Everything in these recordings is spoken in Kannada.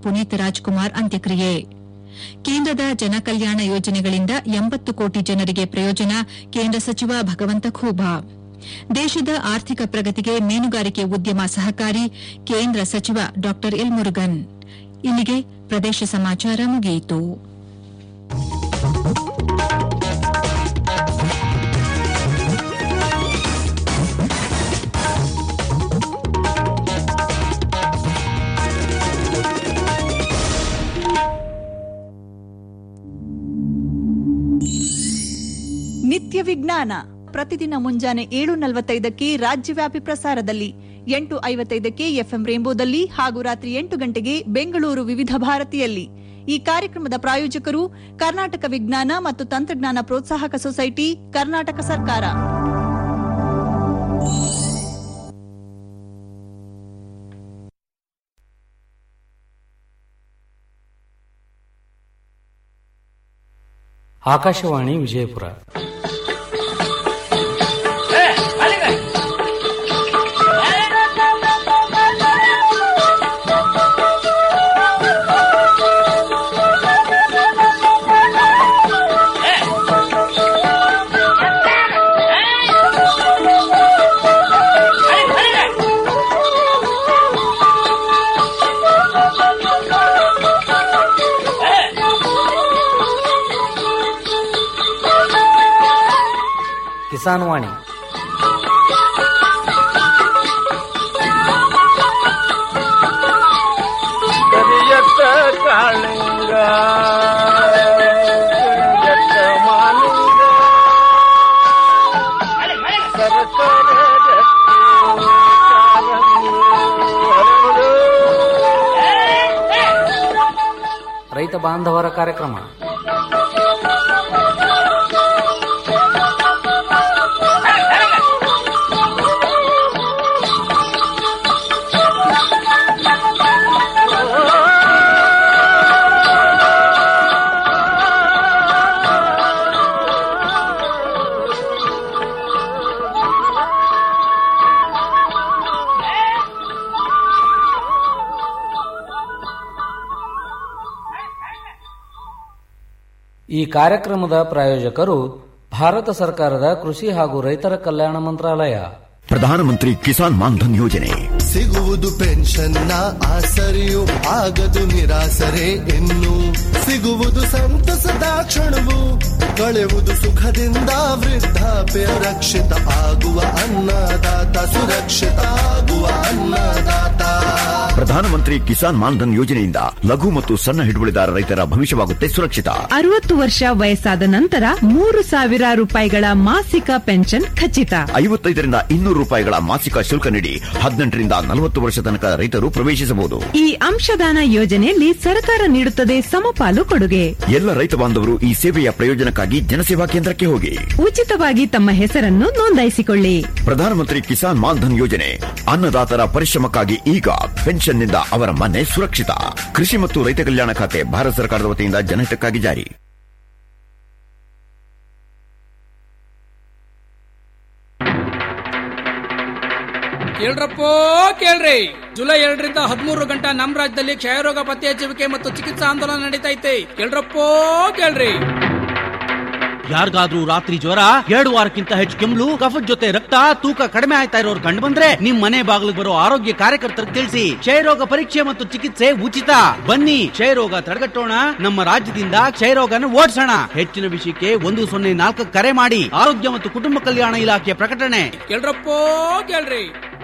ಪುನೀತ್ ರಾಜ್ಕುಮಾರ್ ಅಂತ್ಯಕ್ರಿಯೆ ಕೇಂದ್ರದ ಜನಕಲ್ಯಾಣ ಯೋಜನೆಗಳಿಂದ ಎಂಬತ್ತು ಕೋಟಿ ಜನರಿಗೆ ಪ್ರಯೋಜನ ಕೇಂದ್ರ ಸಚಿವ ಭಗವಂತ ಖೂಬಾ ದೇಶದ ಆರ್ಥಿಕ ಪ್ರಗತಿಗೆ ಮೀನುಗಾರಿಕೆ ಉದ್ಯಮ ಸಹಕಾರಿ ಕೇಂದ್ರ ಸಚಿವ ಡಾ ಎಲ್ ಮುರುಗನ್ ಇಲ್ಲಿಗೆ ಪ್ರದೇಶ ಸಮಾಚಾರ ಮುಗಿಯಿತು ನಿತ್ಯ ವಿಜ್ಞಾನ ಪ್ರತಿದಿನ ಮುಂಜಾನೆ ಏಳು ನಲವತ್ತೈದಕ್ಕೆ ರಾಜ್ಯವ್ಯಾಪಿ ಪ್ರಸಾರದಲ್ಲಿ ಎಂಟು ಐವತ್ತೈದಕ್ಕೆ ಎಫ್ಎಂ ರೇಂಬೋದಲ್ಲಿ ಹಾಗೂ ರಾತ್ರಿ ಎಂಟು ಗಂಟೆಗೆ ಬೆಂಗಳೂರು ವಿವಿಧ ಭಾರತಿಯಲ್ಲಿ ಈ ಕಾರ್ಯಕ್ರಮದ ಪ್ರಾಯೋಜಕರು ಕರ್ನಾಟಕ ವಿಜ್ಞಾನ ಮತ್ತು ತಂತ್ರಜ್ಞಾನ ಪ್ರೋತ್ಸಾಹಕ ಸೊಸೈಟಿ ಕರ್ನಾಟಕ ಸರ್ಕಾರ ಆಕಾಶವಾಣಿ ವಿಜಯಪುರ ಕಿಸಾನ್ ವಾಣಿ ಕರಿಯತ್ತ ಕಾಳಿಂಗ ಕರಿಯತ್ತ ಮಾಲಿಂಗ ಸರಸರ ರತ್ನ ಕಾಲಂಗಿ ಹರಡು. ರೈತ ಬಾಂಧವರ ಕಾರ್ಯಕ್ರಮ ಈ ಕಾರ್ಯಕ್ರಮದ ಪ್ರಾಯೋಜಕರು ಭಾರತ ಸರ್ಕಾರದ ಕೃಷಿ ಹಾಗೂ ರೈತರ ಕಲ್ಯಾಣ ಮಂತ್ರಾಲಯ ಪ್ರಧಾನಮಂತ್ರಿ ಕಿಸಾನ್ ಮಾನ್ಧನ್ ಯೋಜನೆ ಸಿಗುವುದು ಪೆನ್ಷನ್ನ ಆಸರೆಯು ಆಗದು ನಿರಾಸರೆ ಇನ್ನು ಸಿಗುವುದು ಸಂತಸದ ಕ್ಷಣವು ಕಳೆಯುವುದು ಸುಖದಿಂದ ವೃದ್ಧಾಪ್ಯ ರಕ್ಷಿತ ಆಗುವ ಅನ್ನದಾತ ಸುರಕ್ಷಿತ ಆಗುವ ಅನ್ನದಾತ ಪ್ರಧಾನಮಂತ್ರಿ ಕಿಸಾನ್ ಮಾನ್ಧನ್ ಯೋಜನೆಯಿಂದ ಲಘು ಮತ್ತು ಸಣ್ಣ ಹಿಡುವಳಿದಾರ ರೈತರ ಭವಿಷ್ಯವಾಗುತ್ತೆ ಸುರಕ್ಷಿತ ಅರವತ್ತು ವರ್ಷ ವಯಸ್ಸಾದ ನಂತರ ಮೂರು ಸಾವಿರ ರೂಪಾಯಿಗಳ ಮಾಸಿಕ ಪೆನ್ಷನ್ ಖಚಿತ ಐವತ್ತೈದರಿಂದ ಇನ್ನೂರು ರೂಪಾಯಿಗಳ ಮಾಸಿಕ ಶುಲ್ಕ ನೀಡಿ ಹದಿನೆಂಟರಿಂದ ನಲವತ್ತು ವರ್ಷ ತನಕ ರೈತರು ಪ್ರವೇಶಿಸಬಹುದು ಈ ಅಂಶದಾನ ಯೋಜನೆಯಲ್ಲಿ ಸರ್ಕಾರ ನೀಡುತ್ತದೆ ಸಮಪಾಲು ಕೊಡುಗೆ ಎಲ್ಲ ರೈತ ಬಾಂಧವರು ಈ ಸೇವೆಯ ಪ್ರಯೋಜನಕ್ಕಾಗಿ ಜನಸೇವಾ ಕೇಂದ್ರಕ್ಕೆ ಹೋಗಿ ಉಚಿತವಾಗಿ ತಮ್ಮ ಹೆಸರನ್ನು ನೋಂದಾಯಿಸಿಕೊಳ್ಳಿ ಪ್ರಧಾನಮಂತ್ರಿ ಕಿಸಾನ್ ಮಾನ್ಧನ್ ಯೋಜನೆ ಅನ್ನದಾತರ ಪರಿಶ್ರಮಕ್ಕಾಗಿ ಈಗ ಪೆನ್ಷನ್ನಿಂದ ಅವರ ಮನೆ ಸುರಕ್ಷಿತ ಕೃಷಿ ಮತ್ತು ರೈತ ಕಲ್ಯಾಣ ಖಾತೆ ಭಾರತ ಸರ್ಕಾರದ ವತಿಯಿಂದ ಜನಹಿತಕ್ಕಾಗಿ ಜಾರಿ ಕೇಳ್ರಪ್ಪೋ ಕೇಳ್ರಿ ಜುಲೈ ಎರಡರಿಂದ ಹದಿಮೂರು ಗಂಟೆ ನಮ್ ರಾಜ್ಯದಲ್ಲಿ ಕ್ಷಯರೋಗ ಪತ್ತೆ ಹಚ್ಚುವಿಕೆ ಮತ್ತು ಚಿಕಿತ್ಸಾ ಆಂದೋಲನ ನಡೀತೈತೆ ಕೇಳ್ರಪ್ಪೋ ಕೇಳ್ರಿ ಯಾರಿಗಾದ್ರೂ ರಾತ್ರಿ ಜ್ವರ ಎರಡು ವಾರಕ್ಕಿಂತ ಹೆಚ್ಚು ಕೆಮ್ಮಲು ಕಫದ ಜೊತೆ ರಕ್ತ ತೂಕ ಕಡಿಮೆ ಆಯ್ತಾ ಇರೋರು ಕಂಡು ಬಂದ್ರೆ ನಿಮ್ ಮನೆ ಬಾಗಿಲಿಗೆ ಬರೋ ಆರೋಗ್ಯ ಕಾರ್ಯಕರ್ತರಿಗೆ ತಿಳಿಸಿ ಕ್ಷಯರೋಗ ಪರೀಕ್ಷೆ ಮತ್ತು ಚಿಕಿತ್ಸೆ ಉಚಿತ ಬನ್ನಿ ಕ್ಷಯರೋಗ ತಡೆಗಟ್ಟೋಣ ನಮ್ಮ ರಾಜ್ಯದಿಂದ ಕ್ಷಯರೋಗನ ಓಡಿಸೋಣ ಹೆಚ್ಚಿನ ವಿಷಯಕ್ಕೆ ಒಂದು ಸೊನ್ನೆ ನಾಲ್ಕು ಕರೆ ಮಾಡಿ ಆರೋಗ್ಯ ಮತ್ತು ಕುಟುಂಬ ಕಲ್ಯಾಣ ಇಲಾಖೆಯ ಪ್ರಕಟಣೆ ಕೇಳ್ರಪ್ಪೋ ಕೇಳ್ರಿ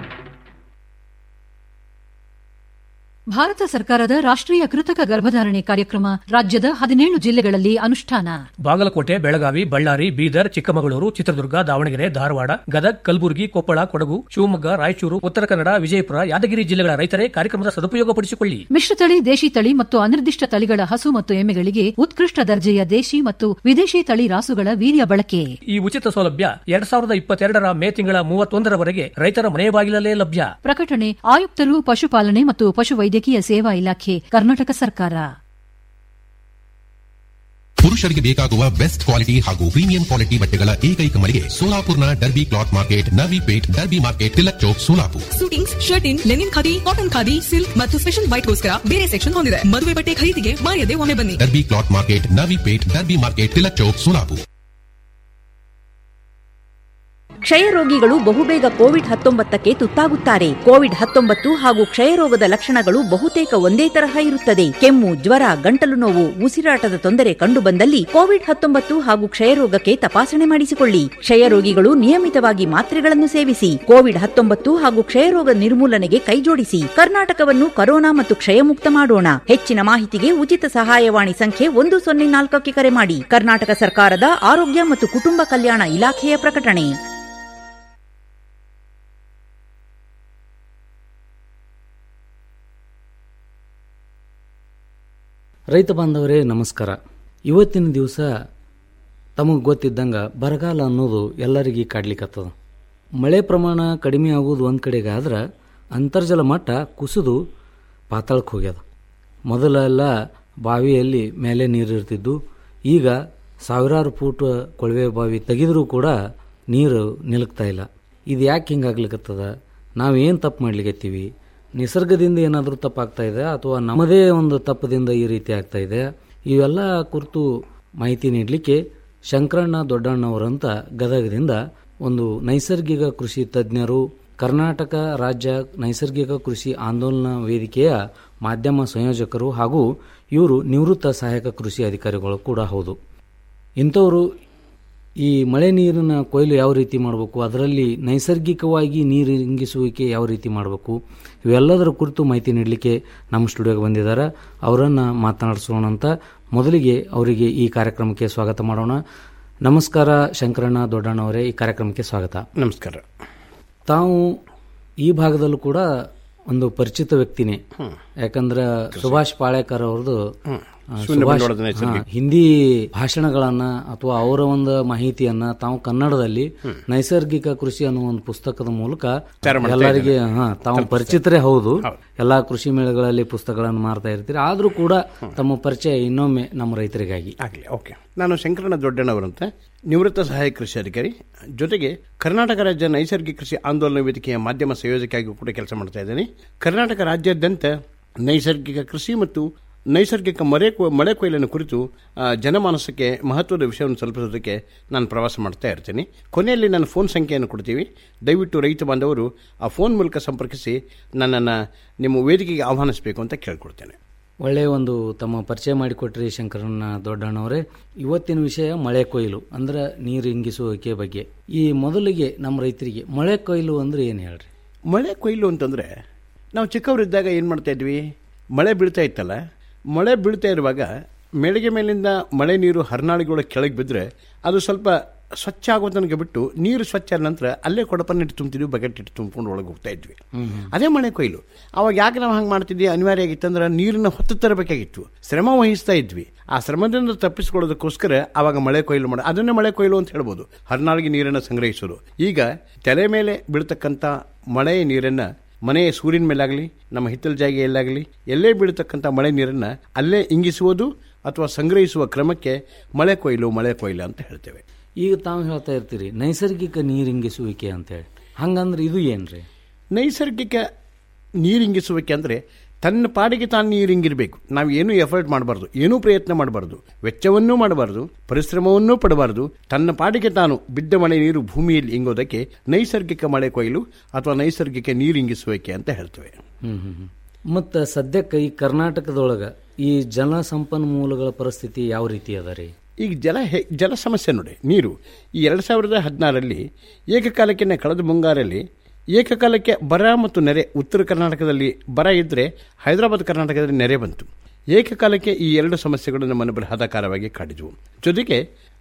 ಭಾರತ ಸರ್ಕಾರದ ರಾಷ್ಟ್ರೀಯ ಕೃತಕ ಗರ್ಭಧಾರಣೆ ಕಾರ್ಯಕ್ರಮ ರಾಜ್ಯದ ಹದಿನೇಳು ಜಿಲ್ಲೆಗಳಲ್ಲಿ ಅನುಷ್ಠಾನ ಬಾಗಲಕೋಟೆ ಬೆಳಗಾವಿ ಬಳ್ಳಾರಿ ಬೀದರ್ ಚಿಕ್ಕಮಗಳೂರು ಚಿತ್ರದುರ್ಗ ದಾವಣಗೆರೆ ಧಾರವಾಡ ಗದಗ್ ಕಲಬುರಗಿ ಕೊಪ್ಪಳ ಕೊಡಗು ಶಿವಮೊಗ್ಗ ರಾಯಚೂರು ಉತ್ತರ ಕನ್ನಡ ವಿಜಯಪುರ ಯಾದಗಿರಿ ಜಿಲ್ಲೆಗಳ ರೈತರೇ ಕಾರ್ಯಕ್ರಮದ ಸದುಪಯೋಗಪಡಿಸಿಕೊಳ್ಳಿ ಮಿಶ್ರತಳಿ ದೇಶಿ ತಳಿ ಮತ್ತು ಅನಿರ್ದಿಷ್ಟ ತಳಿಗಳ ಹಸು ಮತ್ತು ಎಮ್ಮೆಗಳಿಗೆ ಉತ್ಕೃಷ್ಟ ದರ್ಜೆಯ ದೇಶಿ ಮತ್ತು ವಿದೇಶಿ ತಳಿ ರಾಸುಗಳ ವೀರ್ಯ ಬಳಕೆ ಈ ಉಚಿತ ಸೌಲಭ್ಯ ಎರಡ್ ಸಾವಿರದ ಇಪ್ಪತ್ತೆರಡರ ಮೇ ತಿಂಗಳ ಮೂವತ್ತೊಂದರವರೆಗೆ ರೈತರ ಮನೆ ಬಾಗಿಲಲ್ಲೇ ಲಭ್ಯ ಪ್ರಕಟಣೆ ಆಯುಕ್ತರು ಪಶುಪಾಲನೆ ಮತ್ತು ಪಶುವೈದ್ಯಕೀಯ ಸೇವಾ ಇಲಾಖೆ ಕರ್ನಾಟಕ ಸರ್ಕಾರ ಪುರುಷರಿಗೆ ಬೇಕಾಗುವ ಬೆಸ್ಟ್ ಕ್ವಾಲಿಟಿ ಹಾಗೂ ಪ್ರೀಮಿಯಂ ಕ್ವಾಲಿಟಿ ಬಟ್ಟೆಗಳ ಏಕೈಕ ಮಳಿಗೆ ಸೋಲಾಪುರ್ನ Derby cloth market Navi Peth Derby market Tilak Chowk Solapur suitings shirting linen khadi cotton khadi silk ಮತ್ತು ಸ್ಪೆಷಲ್ ವೈಟ್ಗೋಸ್ಕರ ಬೇರೆ ಸೆಕ್ಷನ್ ಹೊಂದಿದೆ ಮದುವೆ ಬಟ್ಟೆ ಖರೀದಿಗೆ ಮಾಯದೆ ಒಮ್ಮೆ ಬನ್ನಿ Derby cloth market Navi Peth Derby market Tilak Chowk Solapur ಕ್ಷಯ ರೋಗಿಗಳು ಬಹುಬೇಗ ಕೋವಿಡ್ ಹತ್ತೊಂಬತ್ತಕ್ಕೆ ತುತ್ತಾಗುತ್ತಾರೆ ಕೋವಿಡ್ ಹತ್ತೊಂಬತ್ತು ಹಾಗೂ ಕ್ಷಯರೋಗದ ಲಕ್ಷಣಗಳು ಬಹುತೇಕ ಒಂದೇ ತರಹ ಇರುತ್ತದೆ ಕೆಮ್ಮು ಜ್ವರ ಗಂಟಲು ನೋವು ಉಸಿರಾಟದ ತೊಂದರೆ ಕಂಡುಬಂದಲ್ಲಿ ಕೋವಿಡ್ ಹತ್ತೊಂಬತ್ತು ಹಾಗೂ ಕ್ಷಯರೋಗಕ್ಕೆ ತಪಾಸಣೆ ಮಾಡಿಸಿಕೊಳ್ಳಿ ಕ್ಷಯ ರೋಗಿಗಳು ನಿಯಮಿತವಾಗಿ ಮಾತ್ರೆಗಳನ್ನು ಸೇವಿಸಿ ಕೋವಿಡ್ ಹತ್ತೊಂಬತ್ತು ಹಾಗೂ ಕ್ಷಯರೋಗ ನಿರ್ಮೂಲನೆಗೆ ಕೈಜೋಡಿಸಿ ಕರ್ನಾಟಕವನ್ನು ಕರೋನಾ ಮತ್ತು ಕ್ಷಯಮುಕ್ತ ಮಾಡೋಣ ಹೆಚ್ಚಿನ ಮಾಹಿತಿಗೆ ಉಚಿತ ಸಹಾಯವಾಣಿ ಸಂಖ್ಯೆ ಒಂದು ಸೊನ್ನೆ ನಾಲ್ಕಕ್ಕೆ ಕರೆ ಮಾಡಿ ಕರ್ನಾಟಕ ಸರ್ಕಾರದ ಆರೋಗ್ಯ ಮತ್ತು ಕುಟುಂಬ ಕಲ್ಯಾಣ ಇಲಾಖೆಯ ಪ್ರಕಟಣೆ ರೈತ ಬಾಂಧವರೇ ನಮಸ್ಕಾರ ಇವತ್ತಿನ ದಿವಸ ತಮಗೆ ಗೊತ್ತಿದ್ದಂಗೆ ಬರಗಾಲ ಅನ್ನೋದು ಎಲ್ಲರಿಗೆ ಕಾಡ್ಲಿಕ್ಕತ್ತದ ಮಳೆ ಪ್ರಮಾಣ ಕಡಿಮೆ ಆಗೋದು ಒಂದು ಕಡೆಗೆ ಆದ್ರೆ ಅಂತರ್ಜಲ ಮಟ್ಟ ಕುಸಿದು ಪಾತಾಳಕ್ಕೆ ಹೋಗ್ಯದ ಮೊದಲೆಲ್ಲ ಬಾವಿಯಲ್ಲಿ ಮೇಲೆ ನೀರು ಇರ್ತಿದ್ದು ಈಗ ಸಾವಿರಾರು ಫೂಟ್ ಕೊಳವೆ ಬಾವಿ ತೆಗೆದರೂ ಕೂಡ ನೀರು ನಿಲುಕ್ತಾ ಇಲ್ಲ ಇದು ಯಾಕೆ ಹಿಂಗಾಗ್ಲಿಕ್ಕತ್ತದ ನಾವೇನು ತಪ್ಪು ಮಾಡ್ಲಿಕ್ಕತ್ತೀವಿ ನಿಸರ್ಗದಿಂದ ಏನಾದರೂ ತಪ್ಪಾಗ್ತಾ ಇದೆ ಅಥವಾ ನಮ್ಮದೇ ಒಂದು ತಪ್ಪದಿಂದ ಈ ರೀತಿ ಆಗ್ತಾ ಇದೆ ಇವೆಲ್ಲ ಕುರಿತು ಮಾಹಿತಿ ನೀಡಲಿಕ್ಕೆ ಶಂಕರಣ್ಣ ದೊಡ್ಡಣ್ಣವರಂತ ಗದಗದಿಂದ ಒಂದು ನೈಸರ್ಗಿಕ ಕೃಷಿ ತಜ್ಞರು ಕರ್ನಾಟಕ ರಾಜ್ಯ ನೈಸರ್ಗಿಕ ಕೃಷಿ ಆಂದೋಲನ ವೇದಿಕೆಯ ಮಾಧ್ಯಮ ಸಂಯೋಜಕರು ಹಾಗೂ ಇವರು ನಿವೃತ್ತ ಸಹಾಯಕ ಕೃಷಿ ಅಧಿಕಾರಿಗಳು ಕೂಡ ಹೌದು ಇಂಥವರು ಈ ಮಳೆ ನೀರಿನ ಕೊಯ್ಲು ಯಾವ ರೀತಿ ಮಾಡಬೇಕು ಅದರಲ್ಲಿ ನೈಸರ್ಗಿಕವಾಗಿ ನೀರು ಇಂಗಿಸುವಿಕೆ ಯಾವ ರೀತಿ ಮಾಡಬೇಕು ಇವೆಲ್ಲದರ ಕುರಿತು ಮಾಹಿತಿ ನೀಡಲಿಕ್ಕೆ ನಮ್ಮ ಸ್ಟುಡಿಯೋಗೆ ಬಂದಿದ್ದಾರೆ ಅವರನ್ನು ಮಾತನಾಡಿಸೋಣ ಅಂತ ಮೊದಲಿಗೆ ಅವರಿಗೆ ಈ ಕಾರ್ಯಕ್ರಮಕ್ಕೆ ಸ್ವಾಗತ ಮಾಡೋಣ ನಮಸ್ಕಾರ ಶಂಕರಣ್ಣ ದೊಡ್ಡಣ್ಣವರೇ ಈ ಕಾರ್ಯಕ್ರಮಕ್ಕೆ ಸ್ವಾಗತ ನಮಸ್ಕಾರ ತಾವು ಈ ಭಾಗದಲ್ಲೂ ಕೂಡ ಒಂದು ಪರಿಚಿತ ವ್ಯಕ್ತಿನೇ ಯಾಕಂದ್ರೆ ಸುಭಾಷ್ ಪಾಳೇಕರ್ ಅವ್ರದ್ದು ಆ, ಶೂನ್ಯ ಸುಭಾಷ್ ಬಂಡವಾಳದ ನೈಸರ್ಗಿಕ. ಹಾ, ಹಿಂದಿ ಭಾಷಣಗಳನ್ನ ಅಥವಾ ಅವರ ಒಂದು ಮಾಹಿತಿಯನ್ನ ತಾವು ಕನ್ನಡದಲ್ಲಿ ನೈಸರ್ಗಿಕ ಕೃಷಿ ಅನ್ನುವ ಒಂದು ಪುಸ್ತಕದ ಮೂಲಕ ಪ್ರಚಾರ ಮಾಡ್ತಾ ಎಲ್ಲರಿಗೆ ಇದ್ದಾರೆ. ಹಾ ತಾವು ತಲುಪಿಸ್ತಾ ಪರಿಚಿತರೇ ಹೌದು ಎಲ್ಲಾ ಕೃಷಿ ಮೇಳಗಳಲ್ಲಿ ಪುಸ್ತಕಗಳನ್ನು ಮಾರ್ತಾ ಇರ್ತೀರಿ ಆದ್ರೂ ಕೂಡ ತಮ್ಮ ಪರಿಚಯ ಇನ್ನೊಮ್ಮೆ ನಮ್ಮ ರೈತರಿಗಾಗಿ ಆಗಲಿ ಓಕೆ ನಾನು ಶಂಕರಣ್ಣ ದೊಡ್ಡಣ್ಣವರಂತ ನಿವೃತ್ತ ಸಹಾಯಕ ಕೃಷಿ ಅಧಿಕಾರಿ ಜೊತೆಗೆ ಕರ್ನಾಟಕ ರಾಜ್ಯ ನೈಸರ್ಗಿಕ ಕೃಷಿ ಆಂದೋಲನ ವೇದಿಕೆಯ ಮಾಧ್ಯಮ ಸಂಯೋಜಕಿಯಾಗಿ ಕೂಡ ಕೆಲಸ ಮಾಡ್ತಾ ಇದ್ದೇನೆ ಕರ್ನಾಟಕ ರಾಜ್ಯಾದ್ಯಂತ ನೈಸರ್ಗಿಕ ಕೃಷಿ ಮತ್ತು ನೈಸರ್ಗಿಕ ಮರೆ ಕೊ- ಮಳೆ ಕೊಯ್ಲನ್ನು ಕುರಿತು ಆ, ಜನಮಾನಸಕ್ಕೆ ಮಹತ್ವದ ವಿಷಯವನ್ನು ತಲುಪಿಸೋದಕ್ಕೆ ನಾನು ಪ್ರವಾಸ ಮಾಡ್ತಾ ಇರ್ತೀನಿ ಕೊನೆಯಲ್ಲಿ ನನ್ನ ಫೋನ್ ಸಂಖ್ಯೆಯನ್ನು ಕೊಡ್ತೀವಿ ದಯವಿಟ್ಟು ರೈತ ಬಾಂಧವರು ಆ ಫೋನ್ ಮೂಲಕ ಸಂಪರ್ಕಿಸಿ ನನ್ನನ್ನು ನಿಮ್ಮ ವೇದಿಕೆಗೆ ಆಹ್ವಾನಿಸಬೇಕು ಅಂತ ಕೇಳ್ಕೊಡ್ತೇನೆ ಒಳ್ಳೆಯ ಒಂದು ತಮ್ಮ ಪರಿಚಯ ಮಾಡಿಕೊಟ್ರಿ ಶಂಕರಣ್ಣ ದೊಡ್ಡಣ್ಣವರೇ ಇವತ್ತಿನ ವಿಷಯ ಮಳೆ ಕೊಯ್ಲು ಅಂದ್ರೆ ನೀರು ಇಂಗಿಸುವಿಕೆ ಬಗ್ಗೆ ಈ ಮೊದಲಿಗೆ ನಮ್ಮ ರೈತರಿಗೆ ಮಳೆ ಕೊಯ್ಲು ಅಂದ್ರೆ ಏನು ಹೇಳ್ರಿ ಮಳೆ ಕೊಯ್ಲು ಅಂತಂದರೆ ನಾವು ಚಿಕ್ಕವರಿದ್ದಾಗ ಏನು ಮಾಡ್ತಾ ಇದ್ವಿ ಮಳೆ ಬೀಳ್ತಾ ಇತ್ತಲ್ಲ ಮಳೆ ಬೀಳ್ತಾ ಇರುವಾಗ ಮೇಳಿಗೆ ಮೇಲಿಂದ ಮಳೆ ನೀರು ಹರ್ನಾಳಿಗಳ ಕೆಳಗೆ ಬಿದ್ದರೆ ಅದು ಸ್ವಲ್ಪ ಸ್ವಚ್ಛ ಆಗೋ ತನಕ ಬಿಟ್ಟು ನೀರು ಸ್ವಚ್ಛ ಆದ ನಂತರ ಅಲ್ಲೇ ಕೊಡಪನ್ನ ಇಟ್ಟು ತುಂಬ್ತಿದ್ವಿ ಬಕೆಟ್ ಇಟ್ಟು ತುಂಬ್ಕೊಂಡು ಒಳಗೆ ಹೋಗ್ತಾ ಇದ್ವಿ ಅದೇ ಮಳೆ ಕೊಯ್ಲು ಅವಾಗ ಯಾಕೆ ನಾವು ಹಂಗೆ ಮಾಡ್ತಿದ್ವಿ ಅನಿವಾರ್ಯ ಆಗಿತ್ತಂದ್ರೆ ನೀರನ್ನ ಹೊತ್ತು ತರಬೇಕಾಗಿತ್ತು ಶ್ರಮ ವಹಿಸ್ತಾ ಇದ್ವಿ ಆ ಶ್ರಮದಿಂದ ತಪ್ಪಿಸ್ಕೊಳ್ಳೋದಕ್ಕೋಸ್ಕರ ಅವಾಗ ಮಳೆ ಕೊಯ್ಲು ಮಾಡಿ ಅದನ್ನೇ ಮಳೆ ಕೊಯ್ಲು ಅಂತ ಹೇಳ್ಬೋದು ಹರ್ನಾಳಿಗೆ ನೀರನ್ನು ಸಂಗ್ರಹಿಸೋದು ಈಗ ತಲೆ ಮೇಲೆ ಬೀಳ್ತಕ್ಕಂಥ ಮಳೆಯ ನೀರನ್ನು ಮನೆಯ ಸೂರ್ಯನ ಮೇಲಾಗಲಿ ನಮ್ಮ ಹಿತ್ತಲ ಜಾಗೆಯಲ್ಲಾಗಲಿ ಎಲ್ಲೇ ಬೀಳ್ತಕ್ಕಂಥ ಮಳೆ ನೀರನ್ನು ಅಲ್ಲೇ ಇಂಗಿಸುವುದು ಅಥವಾ ಸಂಗ್ರಹಿಸುವ ಕ್ರಮಕ್ಕೆ ಮಳೆ ಕೊಯ್ಲು ಮಳೆ ಕೊಯ್ಲು ಅಂತ ಹೇಳ್ತೇವೆ ಈಗ ತಾವು ಹೇಳ್ತಾ ಇರ್ತೀರಿ ನೈಸರ್ಗಿಕ ನೀರು ಇಂಗಿಸುವಿಕೆ ಅಂತೇಳಿ ಹಂಗಂದ್ರೆ ಇದು ಏನ್ರಿ ನೈಸರ್ಗಿಕ ನೀರಿಂಗಿಸುವಿಕೆ ಅಂದರೆ ತನ್ನ ಪಾಡಿಗೆ ತಾನು ನೀರಿಂಗಿರಬೇಕು ನಾವು ಏನೂ ಎಫರ್ಟ್ ಮಾಡಬಾರ್ದು ಏನೂ ಪ್ರಯತ್ನ ಮಾಡಬಾರ್ದು ವೆಚ್ಚವನ್ನೂ ಮಾಡಬಾರ್ದು ಪರಿಶ್ರಮವನ್ನೂ ಪಡಬಾರ್ದು ತನ್ನ ಪಾಡಿಗೆ ತಾನು ಬಿದ್ದ ಮಳೆ ನೀರು ಭೂಮಿಯಲ್ಲಿ ಇಂಗೋದಕ್ಕೆ ನೈಸರ್ಗಿಕ ಮಳೆ ಕೊಯ್ಲು ಅಥವಾ ನೈಸರ್ಗಿಕ ನೀರಿಂಗಿಸುವಿಕೆ ಅಂತ ಹೇಳ್ತೇವೆ ಹ್ಮ್ ಹ್ಮ್ ಹ್ಮ್. ಮತ್ತ ಸದ್ಯಕ್ಕೆ ಈ ಕರ್ನಾಟಕದೊಳಗ ಈ ಜಲ ಸಂಪನ್ಮೂಲಗಳ ಪರಿಸ್ಥಿತಿ ಯಾವ ರೀತಿ ಅದ ರೀ ಈಗ ಜಲ ಹೆ ಜಲ ಸಮಸ್ಯೆ ನೋಡಿ ನೀರು ಈ ಎರಡು ಸಾವಿರದ ಹದಿನಾರರಲ್ಲಿ ಏಕಕಾಲಕ್ಕೆ ಕಳೆದ ಮುಂಗಾರಲ್ಲಿ ಏಕಕಾಲಕ್ಕೆ ಬರ ಮತ್ತು ನೆರೆ ಉತ್ತರ ಕರ್ನಾಟಕದಲ್ಲಿ ಬರ ಇದ್ದರೆ ಹೈದರಾಬಾದ್ ಕರ್ನಾಟಕದಲ್ಲಿ ನೆರೆ ಬಂತು ಏಕಕಾಲಕ್ಕೆ ಈ ಎರಡು ಸಮಸ್ಯೆಗಳು ನಮ್ಮನ್ನು ಬೃಹದಾಕಾರವಾಗಿ ಕಾಡಿದ್ವು ಜೊತೆಗೆ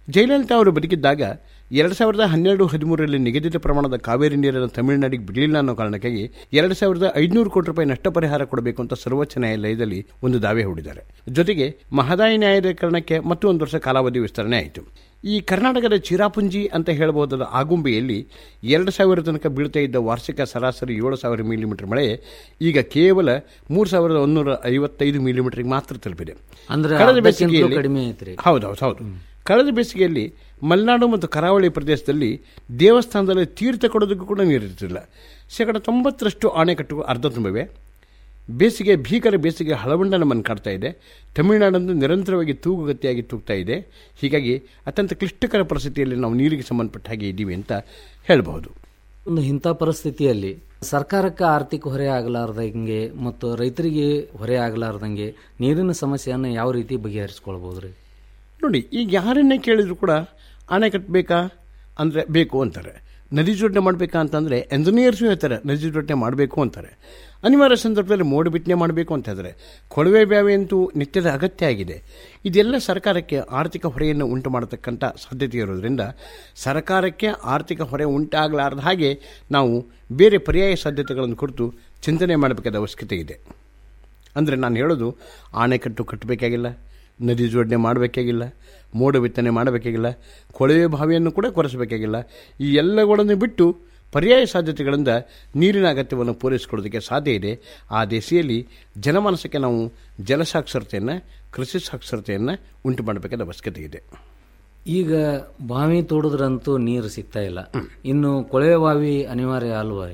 ಜಯಲಲಿತಾ ಅವರು ಬದುಕಿದ್ದಾಗ ಎರಡು ಸಾವಿರದ ಹನ್ನೆರಡು ಹದಿಮೂರರಲ್ಲಿ ನಿಗದಿತ ಪ್ರಮಾಣದ ಕಾವೇರಿ ನೀರನ್ನು ತಮಿಳುನಾಡಿಗೆ ಬಿಡಲಿಲ್ಲ ಅನ್ನೋ ಕಾರಣಕ್ಕಾಗಿ ಎರಡು ಸಾವಿರದ ಐದುನೂರು ಕೋಟಿ ರೂಪಾಯಿ ನಷ್ಟ ಪರಿಹಾರ ಕೊಡಬೇಕು ಅಂತ ಸರ್ವೋಚ್ಚ ನ್ಯಾಯಾಲಯದಲ್ಲಿ ಒಂದು ದಾವೆ ಹೂಡಿದ್ದಾರೆ ಜೊತೆಗೆ ಮಹದಾಯಿ ನ್ಯಾಯಾಧೀಕರಣಕ್ಕೆ ಮತ್ತು ಒಂದು ವರ್ಷ ಕಾಲಾವಧಿ ವಿಸ್ತರಣೆ ಆಯಿತು ಈ ಕರ್ನಾಟಕದ ಚಿರಾಪುಂಜಿ ಅಂತ ಹೇಳಬಹುದಾದ ಆಗುಂಬೆಯಲ್ಲಿ ಎರಡು ಸಾವಿರ ತನಕ ಬೀಳ್ತಾ ಇದ್ದ ವಾರ್ಷಿಕ ಸರಾಸರಿ ಏಳು ಸಾವಿರ ಮಿಲಿಮೀಟರ್ ಮಳೆ ಈಗ ಕೇವಲ ಮೂರು ಸಾವಿರದ ಒಂದೂರ ಐವತ್ತೈದು ಮಿಲಿಮೀಟರ್ಗೆ ಮಾತ್ರ ತಲುಪಿದೆ ಅಂದ್ರೆ ಕಳೆದ ಅರ್ಧಕ್ಕಿಂತಲೂ ಬೇಸಿಗೆಯಲ್ಲಿ ಕಡಿಮೆ ಐತ್ರಿ. ಹೌದು ಹೌದು ಹೌದು ಕಳೆದ ಬೇಸಿಗೆಯಲ್ಲಿ ಮಲೆನಾಡು ಮತ್ತು ಕರಾವಳಿ ಪ್ರದೇಶದಲ್ಲಿ ದೇವಸ್ಥಾನದಲ್ಲಿ ತೀರ್ಥ ಕೊಡೋದಕ್ಕೂ ಕೂಡ ನೀರಿರ್ತಿಲ್ಲ ಶೇಕಡ ತೊಂಬತ್ತರಷ್ಟು ಅಣೆಕಟ್ಟುಗಳು ಅರ್ಧ ತುಂಬಿವೆ ಬೇಸಿಗೆ ಭೀಕರ ಬೇಸಿಗೆ ಹಳವಂಡ ನಮ್ಮನ್ನು ಕಾಡ್ತಾ ಇದೆ ತಮಿಳುನಾಡನ್ನು ನಿರಂತರವಾಗಿ ತೂಗುಗತಿಯಾಗಿ ತೂಗ್ತಾ ಇದೆ ಹೀಗಾಗಿ ಅತ್ಯಂತ ಕ್ಲಿಷ್ಟಕರ ಪರಿಸ್ಥಿತಿಯಲ್ಲಿ ನಾವು ನೀರಿಗೆ ಸಂಬಂಧಪಟ್ಟ ಹಾಗೆ ಇದ್ದೀವಿ ಅಂತ ಹೇಳಬಹುದು ಒಂದು ಇಂಥ ಪರಿಸ್ಥಿತಿಯಲ್ಲಿ ಸರ್ಕಾರಕ್ಕೆ ಆರ್ಥಿಕ ಹೊರೆ ಆಗಲಾರ್ದಂಗೆ ಮತ್ತು ರೈತರಿಗೆ ಹೊರೆ ಆಗಲಾರ್ದಂಗೆ ನೀರಿನ ಸಮಸ್ಯೆಯನ್ನು ಯಾವ ರೀತಿ ಬಗೆಹರಿಸ್ಕೊಳ್ಬೋದ್ರಿ ನೋಡಿ ಈಗ ಯಾರನ್ನೇ ಕೇಳಿದ್ರು ಕೂಡ ಆಣೆ ಕಟ್ಟಬೇಕಾ ಅಂದರೆ ಬೇಕು ಅಂತಾರೆ ನದಿ ಜೋಡಣೆ ಮಾಡಬೇಕಾ ಅಂತಂದರೆ ಎಂಜಿನಿಯರ್ಸು ಹೇಳ್ತಾರೆ ನದಿ ಜೋಡಣೆ ಮಾಡಬೇಕು ಅಂತಾರೆ ಅನಿವಾರ್ಯ ಸಂದರ್ಭದಲ್ಲಿ ಮೋಡ ಬಿತ್ತನೆ ಮಾಡಬೇಕು ಅಂತ ಹೇಳಿದ್ರೆ ಕೊಳವೆ ಬ್ಯಾವೆ ಅಂತೂ ನಿತ್ಯದ ಅಗತ್ಯ ಆಗಿದೆ ಇದೆಲ್ಲ ಸರ್ಕಾರಕ್ಕೆ ಆರ್ಥಿಕ ಹೊರೆಯನ್ನು ಉಂಟು ಮಾಡತಕ್ಕಂಥ ಸಾಧ್ಯತೆ ಇರೋದ್ರಿಂದ ಸರ್ಕಾರಕ್ಕೆ ಆರ್ಥಿಕ ಹೊರೆ ಉಂಟಾಗಲಾರದ ಹಾಗೆ ನಾವು ಬೇರೆ ಪರ್ಯಾಯ ಸಾಧ್ಯತೆಗಳನ್ನು ಕುರಿತು ಚಿಂತನೆ ಮಾಡಬೇಕಾದ ಅವಶ್ಯಕತೆ ಇದೆ ಅಂದರೆ ನಾನು ಹೇಳೋದು ಆಣೆಕಟ್ಟು ಕಟ್ಟಬೇಕಾಗಿಲ್ಲ ನದಿ ಜೋಡಣೆ ಮಾಡಬೇಕಾಗಿಲ್ಲ ಮೋಡ ಬಿತ್ತನೆ ಮಾಡಬೇಕಾಗಿಲ್ಲ ಕೊಳವೆ ಬಾವಿಯನ್ನು ಕೂಡ ಕೊರೆಸಬೇಕಾಗಿಲ್ಲ ಈ ಎಲ್ಲಗಳನ್ನು ಬಿಟ್ಟು ಪರ್ಯಾಯ ಸಾಧ್ಯತೆಗಳಿಂದ ನೀರಿನ ಅಗತ್ಯವನ್ನು ಪೂರೈಸಿಕೊಳ್ಳೋದಕ್ಕೆ ಸಾಧ್ಯ ಇದೆ ಆ ದಿಸೆಯಲ್ಲಿ ಜನಮಾನಸಕ್ಕೆ ನಾವು ಜಲಸಾಕ್ಷರತೆಯನ್ನು ಕೃಷಿ ಸಾಕ್ಷರತೆಯನ್ನು ಉಂಟು ಮಾಡಬೇಕಾದ ಅವಶ್ಯಕತೆ ಇದೆ ಈಗ ಬಾವಿ ತೋಡಿದ್ರಂತೂ ನೀರು ಸಿಗ್ತಾ ಇಲ್ಲ ಇನ್ನು ಕೊಳವೆ ಬಾವಿ ಅನಿವಾರ್ಯ ಅಲ್ವಾ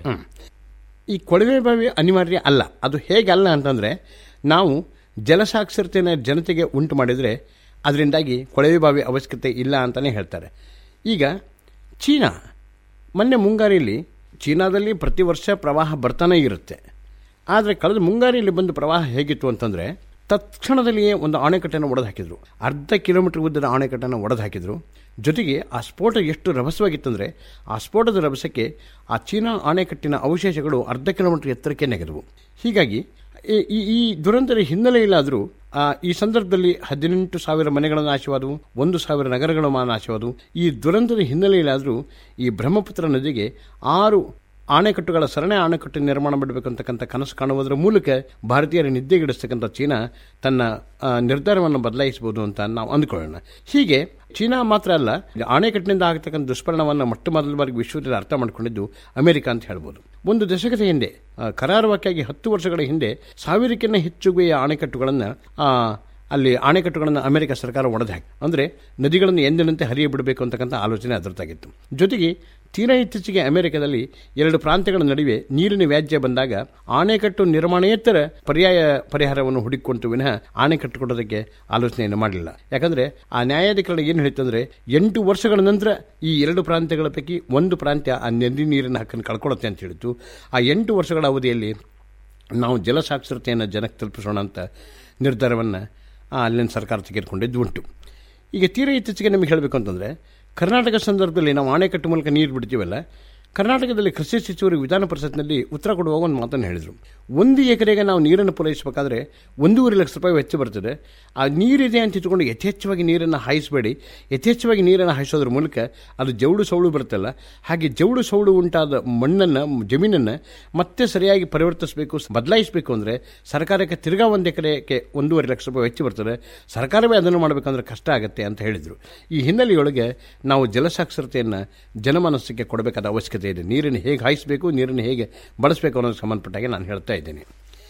ಈ ಕೊಳವೆ ಬಾವಿ ಅನಿವಾರ್ಯ ಅಲ್ಲ ಅದು ಹೇಗೆ ಅಲ್ಲ ಅಂತಂದರೆ ನಾವು ಜಲಸಾಕ್ಷರತೆಯನ್ನು ಜನತೆಗೆ ಉಂಟು ಮಾಡಿದರೆ ಅದರಿಂದಾಗಿ ಕೊಳವೆ ಬಾವಿ ಅವಶ್ಯಕತೆ ಇಲ್ಲ ಅಂತಲೇ ಹೇಳ್ತಾರೆ ಈಗ ಚೀನಾ ಮೊನ್ನೆ ಮುಂಗಾರಿಯಲ್ಲಿ ಚೀನಾದಲ್ಲಿ ಪ್ರತಿ ವರ್ಷ ಪ್ರವಾಹ ಬರ್ತಾನೆ ಇರುತ್ತೆ ಆದರೆ ಕಳೆದ ಮುಂಗಾರಿಯಲ್ಲಿ ಬಂದ ಪ್ರವಾಹ ಹೇಗಿತ್ತು ಅಂತಂದರೆ ತತ್ಕ್ಷಣದಲ್ಲಿಯೇ ಒಂದು ಅಣೆಕಟ್ಟನ್ನು ಒಡೆದು ಹಾಕಿದರು ಅರ್ಧ ಕಿಲೋಮೀಟರ್ ಉದ್ದದ ಅಣೆಕಟ್ಟನ್ನು ಒಡೆದು ಹಾಕಿದರು ಜೊತೆಗೆ ಆ ಸ್ಫೋಟ ಎಷ್ಟು ರಭಸವಾಗಿತ್ತಂದರೆ ಆ ಸ್ಫೋಟದ ರಭಸಕ್ಕೆ ಆ ಚೀನಾ ಅಣೆಕಟ್ಟಿನ ಅವಶೇಷಗಳು ಅರ್ಧ ಕಿಲೋಮೀಟರ್ ಎತ್ತರಕ್ಕೆ ನೆಗೆದವು ಹೀಗಾಗಿ ಈ- ಈ ಈ ದುರಂತದ ಹಿನ್ನೆಲೆಯಲ್ಲಾದರೂ ಆ, ಈ ಸಂದರ್ಭದಲ್ಲಿ ಹದಿನೆಂಟು ಸಾವಿರ ಮನೆಗಳ ನಾಶವಾದವು ಒಂದು ಸಾವಿರ ನಗರಗಳ ಮಾ- ನಾಶವಾದವು ಈ ದುರಂತದ ಹಿನ್ನೆಲೆಯಲ್ಲಾದರೂ ಈ ಬ್ರಹ್ಮಪುತ್ರ ನದಿಗೆ ಆರು ಆಣೆಕಟ್ಟುಗಳ ಸರಣಿ ಅಣೆಕಟ್ಟು ನಿರ್ಮಾಣ ಮಾಡಬೇಕಂತಕ್ಕಂಥ ಕನಸು ಕಾಣುವುದರ ಮೂಲಕ ಭಾರತೀಯರ ನಿದ್ದೆಗಿಡಿಸ್ತಕ್ಕಂಥ ಚೀನಾ ತನ್ನ ಆ, ನಿರ್ಧಾರವನ್ನು ಬದಲಾಯಿಸಬಹುದು ಅಂತ ನಾವು ಅಂದ್ಕೊಳ್ಳೋಣ ಹೀಗೆ ಚೀನಾ ಮಾತ್ರ ಅಲ್ಲ ಅಣೆಕಟ್ಟಿನಿಂದ ಆಗತಕ್ಕಂಥ ದುಷ್ಪರಿಣಾಮವನ್ನು ಮೊಟ್ಟ ಮೊದಲ ಬಾರಿಗೆ ವಿಶ್ವದಲ್ಲಿ ಅರ್ಥ ಮಾಡಿಕೊಂಡಿದ್ದು ಅಮೆರಿಕ ಅಂತ ಹೇಳ್ಬೋದು ಒಂದು ದಶಕದ ಹಿಂದೆ ಆ, ಕರಾರುವಕ್ಕಾಗಿ ಹತ್ತು ವರ್ಷಗಳ ಹಿಂದೆ ಸಾವಿರಕ್ಕಿಂತ ಹೆಚ್ಚುಗೆಯ ಅಣೆಕಟ್ಟುಗಳನ್ನು ಅಲ್ಲಿ ಅಣೆಕಟ್ಟುಗಳನ್ನು ಅಮೆರಿಕ ಸರ್ಕಾರ ಒಡೆದು ಹಾಕಿ ಅಂದರೆ ನದಿಗಳನ್ನು ಎಂದಿನಂತೆ ಹರಿಯ ಬಿಡಬೇಕು ಅಂತಕ್ಕಂಥ ಆಲೋಚನೆ ಅದರದ್ದಾಗಿತ್ತು ಜೊತೆಗೆ ತೀರಾ ಇತ್ತೀಚೆಗೆ ಅಮೆರಿಕದಲ್ಲಿ ಎರಡು ಪ್ರಾಂತ್ಯಗಳ ನಡುವೆ ನೀರಿನ ವ್ಯಾಜ್ಯ ಬಂದಾಗ ಆಣೆಕಟ್ಟು ನಿರ್ಮಾಣೇತರ ಪರ್ಯಾಯ ಪರಿಹಾರವನ್ನು ಹುಡುಕಿಕೊಂಡು ವಿನಃ ಅಣೆಕಟ್ಟು ಕೊಡೋದಕ್ಕೆ ಆಲೋಚನೆಯನ್ನು ಮಾಡಲಿಲ್ಲ ಯಾಕಂದರೆ ಆ ನ್ಯಾಯಾಧಿಕರಣ ಏನು ಹೇಳಿತಂದ್ರೆ ಎಂಟು ವರ್ಷಗಳ ನಂತರ ಈ ಎರಡು ಪ್ರಾಂತ್ಯಗಳ ಪೈಕಿ ಒಂದು ಪ್ರಾಂತ್ಯ ಆ ನದಿ ನೀರಿನ ಹಕ್ಕನ್ನು ಕಳ್ಕೊಳ್ಳುತ್ತೆ ಅಂತ ಹೇಳಿತ್ತು ಆ ಎಂಟು ವರ್ಷಗಳ ಅವಧಿಯಲ್ಲಿ ನಾವು ಜಲಸಾಕ್ಷರತೆಯನ್ನು ಜನಕ್ಕೆ ತಲುಪಿಸೋಣ ಅಂತ ನಿರ್ಧಾರವನ್ನು ಅಲ್ಲಿನ ಸರ್ಕಾರ ತೆಗೆದುಕೊಂಡಿದ್ದು ಉಂಟು ಈಗ ತೀರಾ ಇತ್ತೀಚೆಗೆ ನಮಗೆ ಹೇಳಬೇಕು ಅಂತಂದರೆ ಕರ್ನಾಟಕ ಸಂದರ್ಭದಲ್ಲಿ ನಾವು ಅಣೆಕಟ್ಟು ಮೂಲಕ ನೀರು ಬಿಡ್ತೀವಲ್ಲ ಕರ್ನಾಟಕದಲ್ಲಿ ಕೃಷಿ ಸಚಿವರು ವಿಧಾನ ಪರಿಷತ್ನಲ್ಲಿ ಉತ್ತರ ಕೊಡುವಾಗ ಒಂದು ಮಾತನ್ನು ಹೇಳಿದರು ಒಂದು ಎಕರೆಗೆ ನಾವು ನೀರನ್ನು ಪೂರೈಸಬೇಕಾದ್ರೆ ಒಂದೂವರೆ ಲಕ್ಷ ರೂಪಾಯಿ ವೆಚ್ಚ ಬರ್ತದೆ ಆ ನೀರಿದೆ ಅಂತ ಇಟ್ಕೊಂಡು ಯಥೇಚ್ಛವಾಗಿ ನೀರನ್ನು ಹಾಯಿಸಬೇಡಿ ಯಥೇಚ್ಛವಾಗಿ ನೀರನ್ನು ಹಾಯಿಸೋದ್ರ ಮೂಲಕ ಅದು ಜೌಡು ಸೌಳು ಬರುತ್ತಲ್ಲ ಹಾಗೆ ಜೌಡು ಸೌಳು ಉಂಟಾದ ಮಣ್ಣನ್ನು ಜಮೀನನ್ನು ಮತ್ತೆ ಸರಿಯಾಗಿ ಪರಿವರ್ತಿಸಬೇಕು ಬದಲಾಯಿಸಬೇಕು ಅಂದರೆ ಸರ್ಕಾರಕ್ಕೆ ತಿರ್ಗಾ ಒಂದು ಎಕರೆಗೆ ಒಂದೂವರೆ ಲಕ್ಷ ರೂಪಾಯಿ ವೆಚ್ಚ ಬರ್ತದೆ ಸರ್ಕಾರವೇ ಅದನ್ನು ಮಾಡಬೇಕಂದ್ರೆ ಕಷ್ಟ ಆಗುತ್ತೆ ಅಂತ ಹೇಳಿದರು ಈ ಹಿನ್ನೆಲೆಯೊಳಗೆ ನಾವು ಜಲಸಾಕ್ಷರತೆಯನ್ನು ಜನಮನಸ್ಸಿಗೆ ಕೊಡಬೇಕಾದ ಅವಶ್ಯಕತೆ ಇದೆ ನೀರನ್ನು ಹೇಗೆ ಹಾಯಿಸಬೇಕು ನೀರನ್ನು ಹೇಗೆ ಬಳಸಬೇಕು ಅನ್ನೋದಕ್ಕೆ ಸಂಬಂಧಪಟ್ಟಾಗೆ ನಾನು ಹೇಳ್ತಾ ಇದ್ದೇನೆ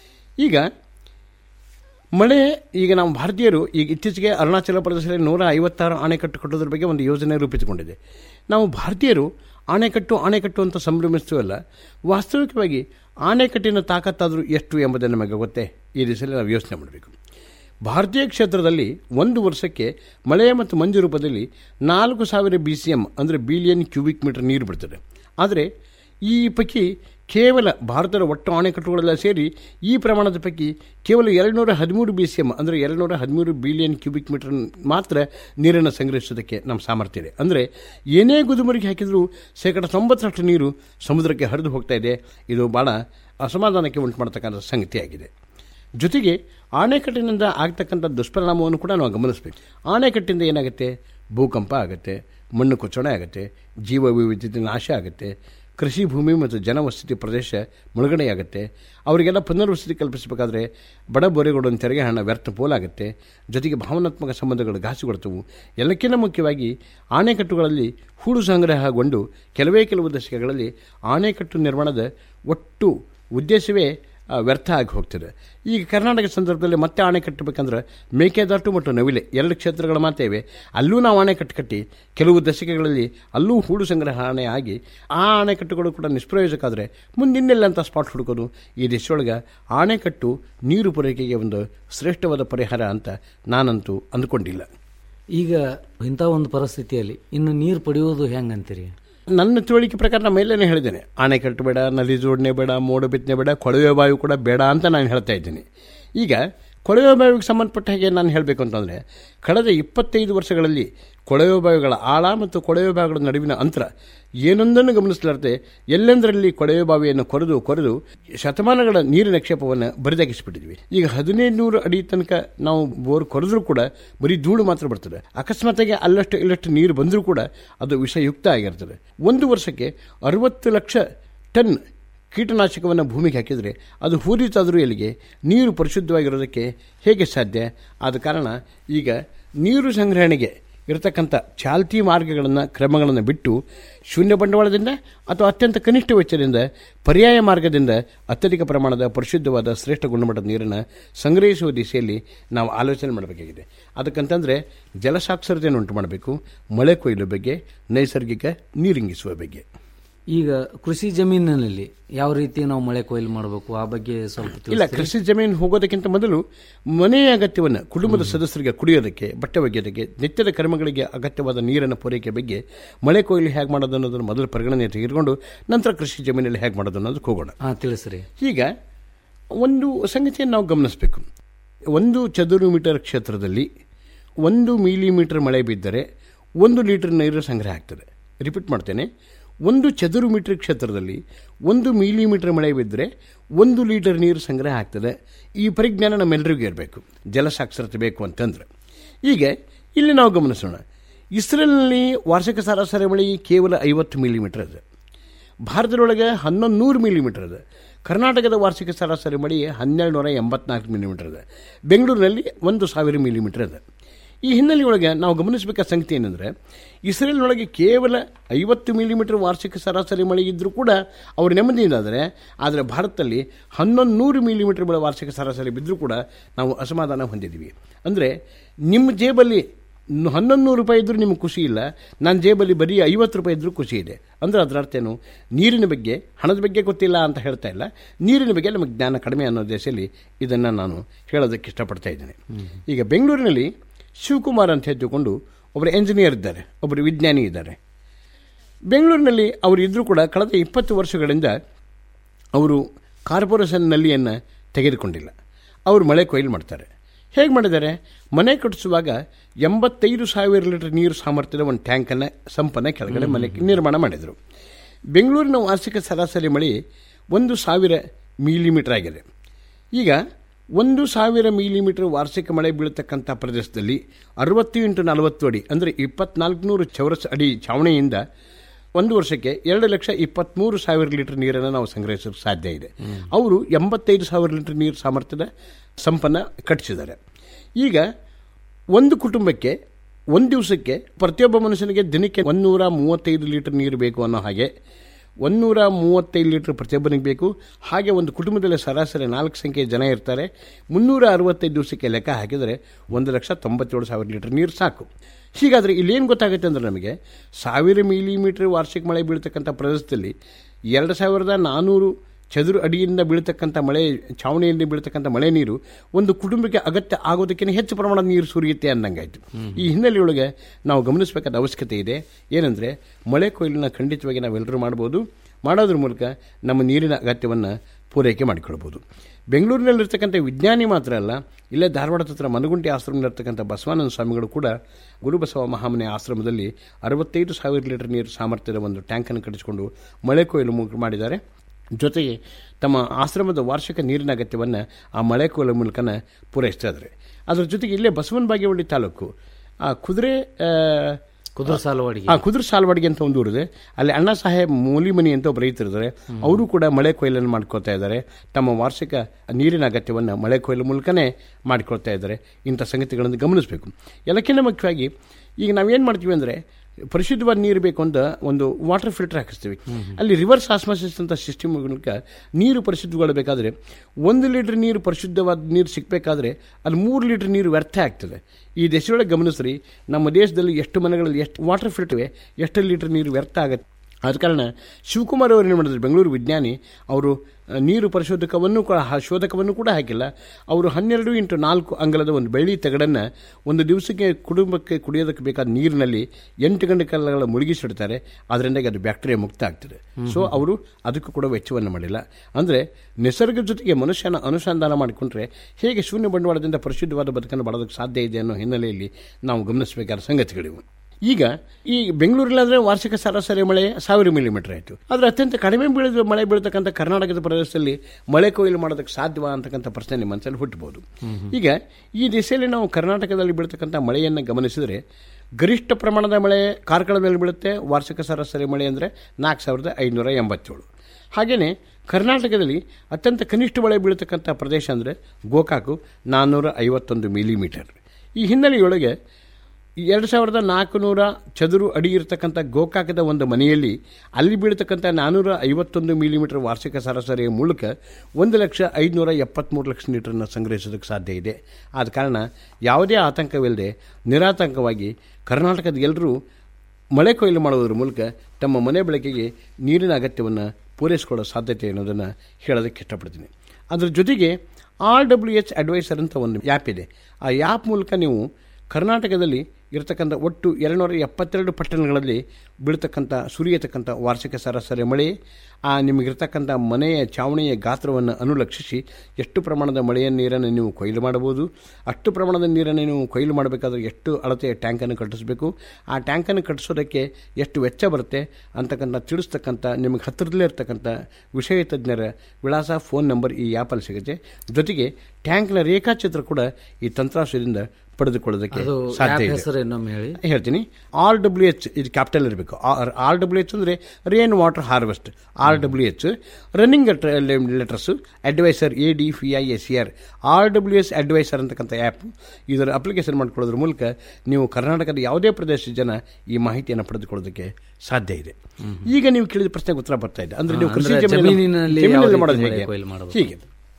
ಈಗ ಮಳೆ ಈಗ ನಾವು ಭಾರತೀಯರು ಈಗ ಇತ್ತೀಚೆಗೆ ಅರುಣಾಚಲ ಪ್ರದೇಶದಲ್ಲಿ ನೂರ ಐವತ್ತಾರು ಅಣೆಕಟ್ಟು ಕಟ್ಟೋದ್ರ ಬಗ್ಗೆ ಒಂದು ಯೋಜನೆ ರೂಪಿಸಿಕೊಂಡಿದೆ ನಾವು ಭಾರತೀಯರು ಅಣೆಕಟ್ಟು ಅಣೆಕಟ್ಟು ಅಂತ ಸಂಭ್ರಮಿಸ್ತೀವಲ್ಲ ವಾಸ್ತವಿಕವಾಗಿ ಅಣೆಕಟ್ಟಿನ ತಾಕತ್ತಾದರೂ ಎಷ್ಟು ಎಂಬುದನ್ನು ನಮಗೆ ಗೊತ್ತೇ ಈ ದಿಸೆಯಲ್ಲಿ ನಾವು ಯೋಚನೆ ಮಾಡಬೇಕು ಭಾರತೀಯ ಕ್ಷೇತ್ರದಲ್ಲಿ ಒಂದು ವರ್ಷಕ್ಕೆ ಮಳೆ ಮತ್ತು ಮಂಜು ರೂಪದಲ್ಲಿ ನಾಲ್ಕು ಸಾವಿರ ಬಿ ಸಿ ಎಮ್ ಅಂದರೆ ಬಿಲಿಯನ್ ಕ್ಯೂಬಿಕ್ ಮೀಟರ್ ನೀರು ಬಿಡ್ತದೆ ಆದರೆ ಈ ಪೈಕಿ ಕೇವಲ ಭಾರತದ ಒಟ್ಟು ಅಣೆಕಟ್ಟುಗಳೆಲ್ಲ ಸೇರಿ ಈ ಪ್ರಮಾಣದ ಪೈಕಿ ಕೇವಲ ಎರಡುನೂರ ಹದಿಮೂರು ಬಿ ಸಿ ಎಮ್ ಅಂದರೆ ಎರಡುನೂರ ಹದಿಮೂರು ಬಿಲಿಯನ್ ಕ್ಯೂಬಿಕ್ ಮೀಟರ್ ಮಾತ್ರ ನೀರನ್ನು ಸಂಗ್ರಹಿಸೋದಕ್ಕೆ ನಮ್ಮ ಸಾಮರ್ಥ್ಯ ಇದೆ ಅಂದರೆ ಏನೇ ಗುದುಮರಿಗೆ ಹಾಕಿದರೂ ಶೇಕಡ ತೊಂಬತ್ತರಷ್ಟು ನೀರು ಸಮುದ್ರಕ್ಕೆ ಹರಿದು ಹೋಗ್ತಾ ಇದೆ ಇದು ಭಾಳ ಅಸಮಾಧಾನಕ್ಕೆ ಉಂಟು ಮಾಡ್ತಕ್ಕಂಥ ಸಂಗತಿಯಾಗಿದೆ ಜೊತೆಗೆ ಆಣೆಕಟ್ಟಿನಿಂದ ಆಗ್ತಕ್ಕಂಥ ದುಷ್ಪರಿಣಾಮವನ್ನು ಕೂಡ ನಾವು ಗಮನಿಸಬೇಕು ಆಣೆಕಟ್ಟಿಂದ ಏನಾಗುತ್ತೆ ಭೂಕಂಪ ಆಗುತ್ತೆ ಮಣ್ಣು ಕೊಚ್ಚಣೆ ಆಗುತ್ತೆ ಜೀವ ವೈವಿಧ್ಯತೆ ನಾಶ ಆಗುತ್ತೆ ಕೃಷಿ ಭೂಮಿ ಮತ್ತು ಜನವಸತಿ ಪ್ರದೇಶ ಮುಳುಗಡೆಯಾಗುತ್ತೆ ಅವರಿಗೆಲ್ಲ ಪುನರ್ವಸತಿ ಕಲ್ಪಿಸಬೇಕಾದ್ರೆ ಬಡ ಬೋರೆಗಳು ತೆರಿಗೆ ಹಣ ವ್ಯರ್ಥ ಪೋಲಾಗುತ್ತೆ ಜೊತೆಗೆ ಭಾವನಾತ್ಮಕ ಸಂಬಂಧಗಳು ಘಾಸಿಗೊಳ್ತವು ಎಲ್ಲಕ್ಕಿಂತ ಮುಖ್ಯವಾಗಿ ಆಣೆಕಟ್ಟುಗಳಲ್ಲಿ ಹೂಳು ಸಂಗ್ರಹಗೊಂಡು ಕೆಲವೇ ಕೆಲವು ದಶಕಗಳಲ್ಲಿ ಆಣೆಕಟ್ಟು ನಿರ್ಮಾಣದ ಒಟ್ಟು ಉದ್ದೇಶವೇ ಆ, ವ್ಯರ್ಥ ಆಗಿ ಹೋಗ್ತದೆ ಈಗ ಕರ್ನಾಟಕ ಸಂದರ್ಭದಲ್ಲಿ ಮತ್ತೆ ಅಣೆ ಕಟ್ಟಬೇಕಂದ್ರೆ ಮೇಕೆದಾಟು ಮತ್ತು ನವಿಲೆ ಎರಡು ಕ್ಷೇತ್ರಗಳು ಮಾತ್ರ ಇವೆ ಅಲ್ಲೂ ನಾವು ಅಣೆಕಟ್ಟು ಕಟ್ಟಿ ಕೆಲವು ದಶಕಗಳಲ್ಲಿ ಅಲ್ಲೂ ಹೂಡು ಸಂಗ್ರಹಣೆ ಆಗಿ ಆ ಅಣೆಕಟ್ಟುಗಳು ಕೂಡ ನಿಷ್ಪ್ರಯೋಜಕ ಆದರೆ ಮುಂದಿನ್ನೆಲ್ಲ ಅಂತ ಸ್ಪಾಟ್ ಹುಡುಕೋದು ಈ ದೇಶದೊಳಗೆ ಅಣೆಕಟ್ಟು ನೀರು ಪೂರೈಕೆಗೆ ಒಂದು ಶ್ರೇಷ್ಠವಾದ ಪರಿಹಾರ ಅಂತ ನಾನಂತೂ ಅಂದ್ಕೊಂಡಿಲ್ಲ ಈಗ ಇಂಥ ಒಂದು ಪರಿಸ್ಥಿತಿಯಲ್ಲಿ ಇನ್ನು ನೀರು ಪಡೆಯೋದು ಹೆಂಗಂತೀರಿ ನನ್ನ ತಿಳುವಳಿಕೆ ಪ್ರಕಾರ ನಾನು ಮೇಲೇನೆ ಹೇಳಿದ್ದೇನೆ ಅಣೆಕಟ್ಟು ಬೇಡ ನದಿ ಜೋಡಣೆ ಬೇಡ ಮೋಡ ಬಿತ್ತನೆ ಬೇಡ ಕೊಳವೆ ಬಾವಿ ಕೂಡ ಬೇಡ ಅಂತ ನಾನು ಹೇಳ್ತಾ ಇದ್ದೀನಿ ಈಗ ಕೊಳವೆ ಬಾವಿಗೆ ಸಂಬಂಧಪಟ್ಟ ಹಾಗೆ ನಾನು ಹೇಳಬೇಕು ಅಂತಂದರೆ ಕಳೆದ ಇಪ್ಪತ್ತೈದು ವರ್ಷಗಳಲ್ಲಿ ಕೊಳವೆ ಬಾವಿಗಳ ಆಳ ಮತ್ತು ಕೊಳವೆ ಬಾವಿಗಳ ನಡುವಿನ ಅಂತರ ಏನೊಂದನ್ನು ಗಮನಿಸಲಾರದೆ ಎಲ್ಲೆಂದರಲ್ಲಿ ಕೊಳವೆ ಬಾವಿಯನ್ನು ಕೊರೆದು ಕೊರೆದು ಶತಮಾನಗಳ ನೀರಿನ ನಿಕ್ಷೇಪವನ್ನು ಬರಿದಾಗಿಸಿಬಿಟ್ಟಿದ್ವಿ ಈಗ ಹದಿನೈದು ನೂರು ಅಡಿ ತನಕ ನಾವು ಬೋರ್ ಕೊರೆದ್ರೂ ಕೂಡ ಬರೀ ಧೂಳು ಮಾತ್ರ ಬರ್ತದೆ ಅಕಸ್ಮಾತಾಗಿ ಅಲ್ಲಷ್ಟು ಇಲ್ಲಷ್ಟು ನೀರು ಬಂದರೂ ಕೂಡ ಅದು ವಿಷಯುಕ್ತ ಆಗಿರ್ತದೆ ಒಂದು ವರ್ಷಕ್ಕೆ ಅರವತ್ತು ಲಕ್ಷ ಟನ್ ಕೀಟನಾಶಕವನ್ನು ಭೂಮಿಗೆ ಹಾಕಿದರೆ ಅದು ಹೂರಿತಾದರೂ ಎಲ್ಲಿಗೆ ನೀರು ಪರಿಶುದ್ಧವಾಗಿರೋದಕ್ಕೆ ಹೇಗೆ ಸಾಧ್ಯ ಆದ ಕಾರಣ ಈಗ ನೀರು ಸಂಗ್ರಹಣೆಗೆ ಇರತಕ್ಕಂಥ ಚಾಲ್ತಿ ಮಾರ್ಗಗಳನ್ನು ಕ್ರಮಗಳನ್ನು ಬಿಟ್ಟು ಶೂನ್ಯ ಬಂಡವಾಳದಿಂದ ಅಥವಾ ಅತ್ಯಂತ ಕನಿಷ್ಠ ವೆಚ್ಚದಿಂದ ಪರ್ಯಾಯ ಮಾರ್ಗದಿಂದ ಅತ್ಯಧಿಕ ಪ್ರಮಾಣದ ಪರಿಶುದ್ಧವಾದ ಶ್ರೇಷ್ಠ ಗುಣಮಟ್ಟದ ನೀರನ್ನು ಸಂಗ್ರಹಿಸುವ ದಿಸೆಯಲ್ಲಿ ನಾವು ಆಲೋಚನೆ ಮಾಡಬೇಕಾಗಿದೆ ಅದಕ್ಕಂತಂದರೆ ಜಲಸಾಕ್ಷರತೆಯನ್ನು ಉಂಟು ಮಾಡಬೇಕು ಮಳೆ ಕೊಯ್ಲು ಬಗ್ಗೆ ನೈಸರ್ಗಿಕ ನೀರಿಂಗಿಸುವ ಬಗ್ಗೆ ಈಗ ಕೃಷಿ ಜಮೀನಿನಲ್ಲಿ ಯಾವ ರೀತಿ ನಾವು ಮಳೆ ಕೊಯ್ಲು ಮಾಡಬೇಕು ಆ ಬಗ್ಗೆ ಸ್ವಲ್ಪ ಇಲ್ಲ ತಿಳಿಸ್ತೀರಿ? ಕೃಷಿ ಜಮೀನು ಹೋಗೋದಕ್ಕಿಂತ ಮೊದಲು ಮನೆಯ ಅಗತ್ಯವನ್ನು ಕುಟುಂಬದ ಸದಸ್ಯರಿಗೆ ಕುಡಿಯೋದಕ್ಕೆ ಬಟ್ಟೆ ಒಗೆಯೋದಕ್ಕೆ ನಿತ್ಯದ ಕರ್ಮಗಳಿಗೆ ಅಗತ್ಯವಾದ ನೀರನ್ನು ಪೂರೈಕೆ ಬಗ್ಗೆ ಮಳೆ ಕೊಯ್ಲು ಹೇಗೆ ಮಾಡೋದು ಅನ್ನೋದನ್ನು ಮೊದಲು ಪರಿಗಣನೆ ತೆಗೆದುಕೊಂಡು ನಂತರ ಕೃಷಿ ಜಮೀನಲ್ಲಿ ಹೇಗೆ ಮಾಡೋದು ಅನ್ನೋದಕ್ಕೆ ಹೋಗೋಣ ಹಾಂ ತಿಳಿಸ್ರಿ ಈಗ ಒಂದು ಸಂಗತಿಯನ್ನು ನಾವು ಗಮನಿಸಬೇಕು ಒಂದು ಚದುರು ಮೀಟರ್ ಕ್ಷೇತ್ರದಲ್ಲಿ ಒಂದು ಮಿಲಿಮೀಟರ್ ಮಳೆ ಬಿದ್ದರೆ ಒಂದು ಲೀಟರ್ ನೀರು ಸಂಗ್ರಹ ಆಗ್ತದೆ ರಿಪೀಟ್ ಮಾಡ್ತೇನೆ ಒಂದು ಚದುರು ಮೀಟರ್ ಕ್ಷೇತ್ರದಲ್ಲಿ ಒಂದು ಮಿಲಿಮೀಟರ್ ಮಳೆ ಬಿದ್ದರೆ ಒಂದು ಲೀಟರ್ ನೀರು ಸಂಗ್ರಹ ಆಗ್ತದೆ ಈ ಪರಿಜ್ಞಾನ ನಮ್ಮೆಲ್ಲರಿಗೂ ಇರಬೇಕು ಜಲಸಾಕ್ಷರತೆ ಬೇಕು ಅಂತಂದ್ರೆ ಈಗ ಇಲ್ಲಿ ನಾವು ಗಮನಿಸೋಣ ಇಸ್ರೇಲ್ನಲ್ಲಿ ವಾರ್ಷಿಕ ಸರಾಸರಿ ಮಳೆ ಕೇವಲ ಐವತ್ತು ಮಿಲಿಮೀಟರ್ ಇದೆ ಭಾರತದೊಳಗೆ ಹನ್ನೊಂದು ನೂರು ಮಿಲಿಮೀಟರ್ ಇದೆ ಕರ್ನಾಟಕದ ವಾರ್ಷಿಕ ಸರಾಸರಿ ಮಳೆ ಹನ್ನೆರಡು ನೂರ ಎಂಬತ್ನಾಲ್ಕು ಮಿಲಿಮೀಟರ್ ಇದೆ ಬೆಂಗಳೂರಿನಲ್ಲಿ ಒಂದು ಸಾವಿರ ಮಿಲಿಮೀಟರ್ ಇದೆ ಈ ಹಿನ್ನೆಲೆಯೊಳಗೆ ನಾವು ಗಮನಿಸಬೇಕಾದ ಸಂಗತಿ ಏನಂದರೆ ಇಸ್ರೇಲ್ನೊಳಗೆ ಕೇವಲ ಐವತ್ತು ಮಿಲಿಮೀಟರ್ ವಾರ್ಷಿಕ ಸರಾಸರಿ ಮಳೆ ಇದ್ದರೂ ಕೂಡ ಅವರು ನೆಮ್ಮದಿಯಿಂದಾದರೆ ಆದರೆ ಭಾರತದಲ್ಲಿ ಹನ್ನೊಂದು ನೂರು ಮಿಲಿಮೀಟರ್ ಬೆಳೆ ವಾರ್ಷಿಕ ಸರಾಸರಿ ಬಿದ್ದರೂ ಕೂಡ ನಾವು ಅಸಮಾಧಾನ ಹೊಂದಿದ್ದೀವಿ ಅಂದರೆ ನಿಮ್ಮ ಜೇಬಲ್ಲಿ ನ- ಹನ್ನೊಂದು ನೂರು ರೂಪಾಯಿ ಇದ್ದರೂ ನಿಮಗೆ ಖುಷಿ ಇಲ್ಲ ನನ್ನ ಜೇಬಲ್ಲಿ ಬರೀ ಐವತ್ತು ರೂಪಾಯಿ ಇದ್ದರೂ ಖುಷಿ ಇದೆ ಅಂದರೆ ಅದರ ಅರ್ಥ ಏನು ನೀರಿನ ಬಗ್ಗೆ ಹಣದ ಬಗ್ಗೆ ಗೊತ್ತಿಲ್ಲ ಅಂತ ಹೇಳ್ತಾ ಇಲ್ಲ ನೀರಿನ ಬಗ್ಗೆ ನಮಗೆ ಜ್ಞಾನ ಕಡಿಮೆ ಅನ್ನೋ ದೇಶದಲ್ಲಿ ಇದನ್ನು ನಾನು ಹೇಳೋದಕ್ಕೆ ಇಷ್ಟಪಡ್ತಾ ಇದ್ದೇನೆ ಈಗ ಬೆಂಗಳೂರಿನಲ್ಲಿ ಶಿವಕುಮಾರ್ ಅಂತ ಹೇಳಿಕೊಂಡು ಒಬ್ಬರು ಎಂಜಿನಿಯರ್ ಇದ್ದಾರೆ ಒಬ್ಬರು ವಿಜ್ಞಾನಿ ಇದ್ದಾರೆ ಬೆಂಗಳೂರಿನಲ್ಲಿ ಅವರು ಇದ್ದರೂ ಕೂಡ ಕಳೆದ ಇಪ್ಪತ್ತು ವರ್ಷಗಳಿಂದ ಅವರು ಕಾರ್ಪೊರೇಷನ್ ನಲ್ಲಿಯನ್ನು ತೆಗೆದುಕೊಂಡಿಲ್ಲ ಅವರು ಮಳೆ ಕೊಯ್ಲು ಮಾಡ್ತಾರೆ ಹೇಗೆ ಮಾಡಿದ್ದಾರೆ ಮನೆ ಕಟ್ಟಿಸುವಾಗ ಎಂಬತ್ತೈದು ಸಾವಿರ ಲೀಟರ್ ನೀರು ಸಾಮರ್ಥ್ಯದ ಒಂದು ಟ್ಯಾಂಕನ್ನು ಸಂಪನ್ನ ಕೆಳಗಡೆ ಮನೆ ನಿರ್ಮಾಣ ಮಾಡಿದರು ಬೆಂಗಳೂರಿನ ವಾರ್ಷಿಕ ಸರಾಸರಿ ಮಳೆ ಒಂದು ಸಾವಿರ ಮಿಲಿಮೀಟರ್ ಆಗಿದೆ ಈಗ ಒಂದು ಸಾವಿರ ಮಿಲಿಮೀಟರ್ ವಾರ್ಷಿಕ ಮಳೆ ಬೀಳತಕ್ಕಂಥ ಪ್ರದೇಶದಲ್ಲಿ ಅರವತ್ತು ಇಂಟು ನಲವತ್ತು ಅಡಿ ಅಂದರೆ ಇಪ್ಪತ್ನಾಲ್ಕುನೂರು ಚೌರಸ್ ಅಡಿ ಛಾವಣಿಯಿಂದ ಒಂದು ವರ್ಷಕ್ಕೆ ಎರಡು ಲಕ್ಷ ಇಪ್ಪತ್ತ್ಮೂರು ಸಾವಿರ ಲೀಟರ್ ನೀರನ್ನು ನಾವು ಸಂಗ್ರಹಿಸಲು ಸಾಧ್ಯ ಇದೆ ಅವರು ಎಂಬತ್ತೈದು ಸಾವಿರ ಲೀಟರ್ ನೀರು ಸಾಮರ್ಥ್ಯದ ಸಂಪನ್ನ ಕಟ್ಟಿಸಿದ್ದಾರೆ ಈಗ ಒಂದು ಕುಟುಂಬಕ್ಕೆ ಒಂದು ದಿವಸಕ್ಕೆ ಪ್ರತಿಯೊಬ್ಬ ಮನುಷ್ಯನಿಗೆ ದಿನಕ್ಕೆ ಒಂದೂರ ಮೂವತ್ತೈದು ಲೀಟರ್ ನೀರು ಬೇಕು ಅನ್ನೋ ಹಾಗೆ ಒಂದೂರ ಮೂವತ್ತೈದು ಲೀಟರ್ ಪ್ರತಿಯೊಬ್ಬನಿಗೆ ಬೇಕು ಹಾಗೆ ಒಂದು ಕುಟುಂಬದಲ್ಲಿ ಸರಾಸರಿ ನಾಲ್ಕು ಸಂಖ್ಯೆಯ ಜನ ಇರ್ತಾರೆ ಮುನ್ನೂರ ಅರವತ್ತೈದು ದಿವಸಕ್ಕೆ ಲೆಕ್ಕ ಹಾಕಿದರೆ ಒಂದು ಲಕ್ಷ ತೊಂಬತ್ತೇಳು ಸಾವಿರ ಲೀಟರ್ ನೀರು ಸಾಕು ಹೀಗಾದರೆ ಇಲ್ಲೇನು ಗೊತ್ತಾಗುತ್ತೆ ಅಂದರೆ ನಮಗೆ ಸಾವಿರ ಮಿಲಿಮೀಟರ್ ವಾರ್ಷಿಕ ಮಳೆ ಬೀಳ್ತಕ್ಕಂಥ ಪ್ರದೇಶದಲ್ಲಿ ಎರಡು ಸಾವಿರದ ನಾನ್ನೂರು ಚದುರು ಅಡಿಯಿಂದ ಬೀಳ್ತಕ್ಕಂಥ ಮಳೆ ಛಾವಣಿಯಲ್ಲಿ ಬೀಳ್ತಕ್ಕಂಥ ಮಳೆ ನೀರು ಒಂದು ಕುಟುಂಬಕ್ಕೆ ಅಗತ್ಯ ಆಗೋದಕ್ಕಿಂತ ಹೆಚ್ಚು ಪ್ರಮಾಣದ ನೀರು ಸುರಿಯುತ್ತೆ ಅಂದಂಗಾಯ್ತು ಈ ಹಿನ್ನೆಲೆಯೊಳಗೆ ನಾವು ಗಮನಿಸಬೇಕಾದ ಅವಶ್ಯಕತೆ ಇದೆ ಏನಂದರೆ ಮಳೆ ಕೊಯ್ಲನ್ನ ಖಂಡಿತವಾಗಿ ನಾವೆಲ್ಲರೂ ಮಾಡ್ಬೋದು ಮಾಡೋದ್ರ ಮೂಲಕ ನಮ್ಮ ನೀರಿನ ಅಗತ್ಯವನ್ನು ಪೂರೈಕೆ ಮಾಡಿಕೊಳ್ಬೋದು ಬೆಂಗಳೂರಿನಲ್ಲಿರ್ತಕ್ಕಂಥ ವಿಜ್ಞಾನಿ ಮಾತ್ರ ಅಲ್ಲ ಇಲ್ಲೇ ಧಾರವಾಡದ ಹತ್ರ ಮನಗುಂಟಿ ಆಶ್ರಮದಲ್ಲಿರ್ತಕ್ಕಂಥ ಬಸವಾನಂದ ಸ್ವಾಮಿಗಳು ಕೂಡ ಗುರುಬಸವ ಮಹಾಮನೆ ಆಶ್ರಮದಲ್ಲಿ ಅರವತ್ತೈದು ಸಾವಿರ ಲೀಟರ್ ನೀರು ಸಾಮರ್ಥ್ಯದ ಒಂದು ಟ್ಯಾಂಕನ್ನು ಕಟ್ಟಿಸಿಕೊಂಡು ಮಳೆ ಕೊಯ್ಲು ಮುಗ್- ಮಾಡಿದ್ದಾರೆ ಜೊತೆಗೆ ತಮ್ಮ ಆಶ್ರಮದ ವಾರ್ಷಿಕ ನೀರಿನ ಅಗತ್ಯವನ್ನು ಆ ಮಳೆ ಕೊಯ್ಲು ಮೂಲಕನ ಪೂರೈಸ್ತಾ ಇದ್ದಾರೆ ಅದರ ಜೊತೆಗೆ ಇಲ್ಲೇ ಬಸವನ ಬಾಗೇವಾಡಿ ತಾಲೂಕು ಆ ಕುದುರೆ ಆ, ಕುದುರೆ ಸಾಲವಾಡಿಗೆ. ಆ ಕುದುರೆ ಸಾಲವಾಡಿಗೆ ಅಂತ ಒಂದು ಊರಿದೆ ಅಲ್ಲಿ ಅಣ್ಣ ಸಾಹೇಬ್ ಮೂಲಿಮನಿ ಅಂತ ಒಬ್ಬ ರೈತರಿದ್ದಾರೆ ಅವರು ಕೂಡ ಮಳೆ ಕೊಯ್ಲನ್ನು ಮಾಡ್ಕೊಳ್ತಾ ಇದ್ದಾರೆ ತಮ್ಮ ವಾರ್ಷಿಕ ನೀರಿನ ಅಗತ್ಯವನ್ನು ಮಳೆ ಕೊಯ್ಲು ಮೂಲಕನೇ ಮಾಡಿಕೊಳ್ತಾ ಇದ್ದಾರೆ ಇಂಥ ಸಂಗತಿಗಳನ್ನು ಗಮನಿಸಬೇಕು ಎಲ್ಲಕ್ಕಿಂತ ಮುಖ್ಯವಾಗಿ ಈಗ ನಾವೇನು ಮಾಡ್ತೀವಿ ಅಂದರೆ ಪರಿಶುದ್ಧವಾದ ನೀರು ಬೇಕು ಅಂತ ಒಂದು ವಾಟರ್ ಫಿಲ್ಟರ್ ಹಾಕಿಸ್ತೀವಿ ಅಲ್ಲಿ ರಿವರ್ಸ್ ಆಸ್ಮಾಸಿಸ್ ಅಂತ ಸಿಸ್ಟಮ್ ಮೂಲಕ ನೀರು ಪರಿಶುದ್ಧಗೊಳ್ಳಬೇಕಾದ್ರೆ ಒಂದು ಲೀಟರ್ ನೀರು ಪರಿಶುದ್ಧವಾದ ನೀರು ಸಿಗಬೇಕಾದ್ರೆ ಅಲ್ಲಿ ಮೂರು ಲೀಟರ್ ನೀರು ವ್ಯರ್ಥ ಆಗ್ತದೆ ಈ ದೇಶದೊಳಗೆ ಗಮನಿಸ್ರಿ ನಮ್ಮ ದೇಶದಲ್ಲಿ ಎಷ್ಟು ಮನೆಗಳಲ್ಲಿ ಎಷ್ಟು ವಾಟರ್ ಫಿಲ್ಟರ್ ಇವೆ ಎಷ್ಟು ಲೀಟರ್ ನೀರು ವ್ಯರ್ಥ ಆಗುತ್ತೆ ಆದ ಕಾರಣ ಶಿವಕುಮಾರ್ ಅವರು ಏನು ಮಾಡಿದ್ರು ಬೆಂಗಳೂರು ವಿಜ್ಞಾನಿ ಅವರು ಆ, ನೀರು ಪರಿಶೋಧಕವನ್ನು ಕೂಡ ಹಾ- ಶೋಧಕವನ್ನು ಕೂಡ ಹಾಕಿಲ್ಲ ಅವರು ಹನ್ನೆರಡು ಇಂಟು ನಾಲ್ಕು ಅಂಗಲದ ಒಂದು ಬೆಳ್ಳಿ ತಗಡನ್ನು ಒಂದು ದಿವಸಕ್ಕೆ ಕುಟುಂಬಕ್ಕೆ ಕುಡಿಯೋದಕ್ಕೆ ಬೇಕಾದ ನೀರಿನಲ್ಲಿ ಎಂಟು ಗಂಟೆ ಕಾಲಗಳ ಮುಳುಗಿಸಿಡ್ತಾರೆ ಅದರಿಂದಾಗಿ ಅದು ಬ್ಯಾಕ್ಟೀರಿಯಾ ಮುಕ್ತ ಆಗ್ತದೆ ಸೊ ಅವರು ಅದಕ್ಕೂ ಕೂಡ ವೆಚ್ಚವನ್ನು ಮಾಡಿಲ್ಲ ಅಂದರೆ ನಿಸರ್ಗದ ಜೊತೆಗೆ ಮನುಷ್ಯನ ಅನುಸಂಧಾನ ಮಾಡಿಕೊಂಡ್ರೆ ಹೇಗೆ ಶೂನ್ಯ ಬಂಡವಾಳದಿಂದ ಪರಿಶುದ್ಧವಾದ ಬದುಕನ್ನು ಮಾಡೋದಕ್ಕೆ ಸಾಧ್ಯ ಇದೆ ಅನ್ನೋ ಹಿನ್ನೆಲೆಯಲ್ಲಿ ನಾವು ಗಮನಿಸಬೇಕಾದ ಸಂಗತಿಗಳಿವು ಈಗ ಈ ಬೆಂಗಳೂರಿಲಾದ್ರೆ ವಾರ್ಷಿಕ ಸರಾಸರಿ ಮಳೆ ಸಾವಿರ ಮಿಲಿಮೀಟರ್ ಆಯಿತು ಆದರೆ ಅತ್ಯಂತ ಕಡಿಮೆ ಬೀಳಿದ ಮಳೆ ಬೀಳ್ತಕ್ಕಂಥ ಕರ್ನಾಟಕದ ಪ್ರದೇಶದಲ್ಲಿ ಮಳೆ ಕೊಯ್ಲು ಮಾಡೋದಕ್ಕೆ ಸಾಧ್ಯವಾ ಅಂತಕ್ಕಂಥ ಪ್ರಶ್ನೆ ನಿಮ್ಮ ಮನಸ್ಸಲ್ಲಿ ಹುಟ್ಟಬಹುದು ಈಗ ಈ ದಿಸೆಯಲ್ಲಿ ನಾವು ಕರ್ನಾಟಕದಲ್ಲಿ ಬೀಳ್ತಕ್ಕಂಥ ಮಳೆಯನ್ನು ಗಮನಿಸಿದರೆ ಗರಿಷ್ಠ ಪ್ರಮಾಣದ ಮಳೆ ಕಾರ್ಕಳದಲ್ಲಿ ಬೀಳುತ್ತೆ ವಾರ್ಷಿಕ ಸರಾಸರಿ ಮಳೆ ಅಂದರೆ ನಾಲ್ಕು ಸಾವಿರದ ಐನೂರ ಎಂಬತ್ತೇಳು ಹಾಗೆಯೇ ಕರ್ನಾಟಕದಲ್ಲಿ ಅತ್ಯಂತ ಕನಿಷ್ಠ ಮಳೆ ಬೀಳ್ತಕ್ಕಂಥ ಪ್ರದೇಶ ಅಂದರೆ ಗೋಕಾಕು ನಾನ್ನೂರ ಐವತ್ತೊಂದು ಮಿಲಿಮೀಟರ್ ಈ ಹಿನ್ನೆಲೆಯೊಳಗೆ ಎರಡು ಸಾವಿರದ ನಾಲ್ಕುನೂರ ಚದುರು ಅಡಿ ಇರತಕ್ಕಂಥ ಗೋಕಾಕದ ಒಂದು ಮನೆಯಲ್ಲಿ ಅಲ್ಲಿ ಬೀಳ್ತಕ್ಕಂಥ ನಾನ್ನೂರ ಐವತ್ತೊಂದು ಮಿಲಿಮೀಟರ್ ವಾರ್ಷಿಕ ಸರಾಸರಿಯ ಮೂಲಕ ಒಂದು ಲಕ್ಷ ಐದುನೂರ ಎಪ್ಪತ್ತ್ಮೂರು ಲಕ್ಷ ಲೀಟರ್ನ ಸಂಗ್ರಹಿಸೋದಕ್ಕೆ ಸಾಧ್ಯ ಇದೆ ಆದ ಕಾರಣ ಯಾವುದೇ ಆತಂಕವಿಲ್ಲದೆ ನಿರಾತಂಕವಾಗಿ ಕರ್ನಾಟಕದ ಎಲ್ಲರೂ ಮಳೆ ಕೊಯ್ಲು ಮಾಡುವುದರ ಮೂಲಕ ತಮ್ಮ ಮನೆ ಬಳಕೆಗೆ ನೀರಿನ ಅಗತ್ಯವನ್ನು ಪೂರೈಸಿಕೊಳ್ಳೋ ಸಾಧ್ಯತೆ ಅನ್ನೋದನ್ನು ಹೇಳೋದಕ್ಕೆ ಇಷ್ಟಪಡ್ತೀನಿ ಅದರ ಜೊತೆಗೆ ಆರ್ ಡಬ್ಲ್ಯೂ ಎಚ್ ಅಡ್ವೈಸರ್ ಅಂತ ಒಂದು ಆ್ಯಪ್ ಇದೆ ಆ ಆ್ಯಪ್ ಮೂಲಕ ನೀವು ಕರ್ನಾಟಕದಲ್ಲಿ ಇರತಕ್ಕಂಥ ಒಟ್ಟು ಎರಡುನೂರ ಎಪ್ಪತ್ತೆರಡು ಪಟ್ಟಣಗಳಲ್ಲಿ ಬೀಳ್ತಕ್ಕಂಥ ಸುರಿಯತಕ್ಕಂಥ ವಾರ್ಷಿಕ ಸರಾಸರಿ ಮಳೆ ಆ ನಿಮಗಿರ್ತಕ್ಕಂಥ ಮನೆಯ ಚಾವಣಿಯ ಗಾತ್ರವನ್ನು ಅನುಲಕ್ಷಿಸಿ ಎಷ್ಟು ಪ್ರಮಾಣದ ಮಳೆಯ ನೀರನ್ನು ನೀವು ಕೊಯ್ಲು ಮಾಡಬಹುದು ಅಷ್ಟು ಪ್ರಮಾಣದ ನೀರನ್ನು ನೀವು ಕೊಯ್ಲು ಮಾಡಬೇಕಾದ್ರೆ ಎಷ್ಟು ಅಳತೆಯ ಟ್ಯಾಂಕನ್ನು ಕಟ್ಟಿಸಬೇಕು ಆ ಟ್ಯಾಂಕನ್ನು ಕಟ್ಟಿಸೋದಕ್ಕೆ ಎಷ್ಟು ವೆಚ್ಚ ಬರುತ್ತೆ ಅಂತಕ್ಕಂಥ ತಿಳಿಸ್ತಕ್ಕಂಥ ನಿಮಗೆ ಹತ್ತಿರದಲ್ಲೇ ಇರ್ತಕ್ಕಂಥ ವಿಷಯ ತಜ್ಞರ ವಿಳಾಸ ಫೋನ್ ನಂಬರ್ ಈ ಆ್ಯಪಲ್ಲಿ ಸಿಗುತ್ತೆ ಜೊತೆಗೆ ಟ್ಯಾಂಕ್ನ ರೇಖಾಚಿತ್ರ ಕೂಡ ಈ ತಂತ್ರಾಂಶದಿಂದ ಪಡೆದುಕೊಳ್ಳೋದಕ್ಕೆ ಅದು ಸಾಧ್ಯ app ಇದೆ ಹೆಸರು ಇನ್ನೊಮ್ಮೆ ಹೇಳಿ ಹೇಳ್ತೀನಿ ಆರ್ ಡಬ್ಲ್ಯೂ ಎಚ್ ಇದು ಕ್ಯಾಪಿಟಲ್ ಇರಬೇಕು ಆರ್ ಡಬ್ಲ್ಯೂ ಎಚ್ ಅಂದರೆ rain water harvest R W H running letters advisor A D P I S C R R W S advisor ಅಂತಕ್ಕಂಥ ಆ್ಯಪ್ ಇದರ ಅಪ್ಲಿಕೇಶನ್ ಮಾಡ್ಕೊಳ್ಳೋದ್ರ ಮೂಲಕ ನೀವು ಕರ್ನಾಟಕದ ಯಾವುದೇ ಪ್ರದೇಶದ ಜನ ಈ ಮಾಹಿತಿಯನ್ನು ಪಡೆದುಕೊಳ್ಳೋದಕ್ಕೆ ಸಾಧ್ಯ ಇದೆ ಈಗ ನೀವು ಕೇಳಿದ ಪ್ರಶ್ನೆಗೆ ಉತ್ತರ ಬರ್ತಾ ಇದೆ ಅಂದ್ರೆ ನೀವು ಹಾ, ಕೃಷಿ ಅಂದ್ರೆ ಜಮೀನಿನಲ್ಲಿ ಜಮೀನಿನಲ್ಲಿ ಜಮೀನಿನಲ್ಲಿ ಯಾವ ರೀತಿ ಮಾಡೋದು ಮಳೆ ಹೇಗೆ ಕೊಯ್ಲು ಮಾಡೋದು? ಹೀಗೆ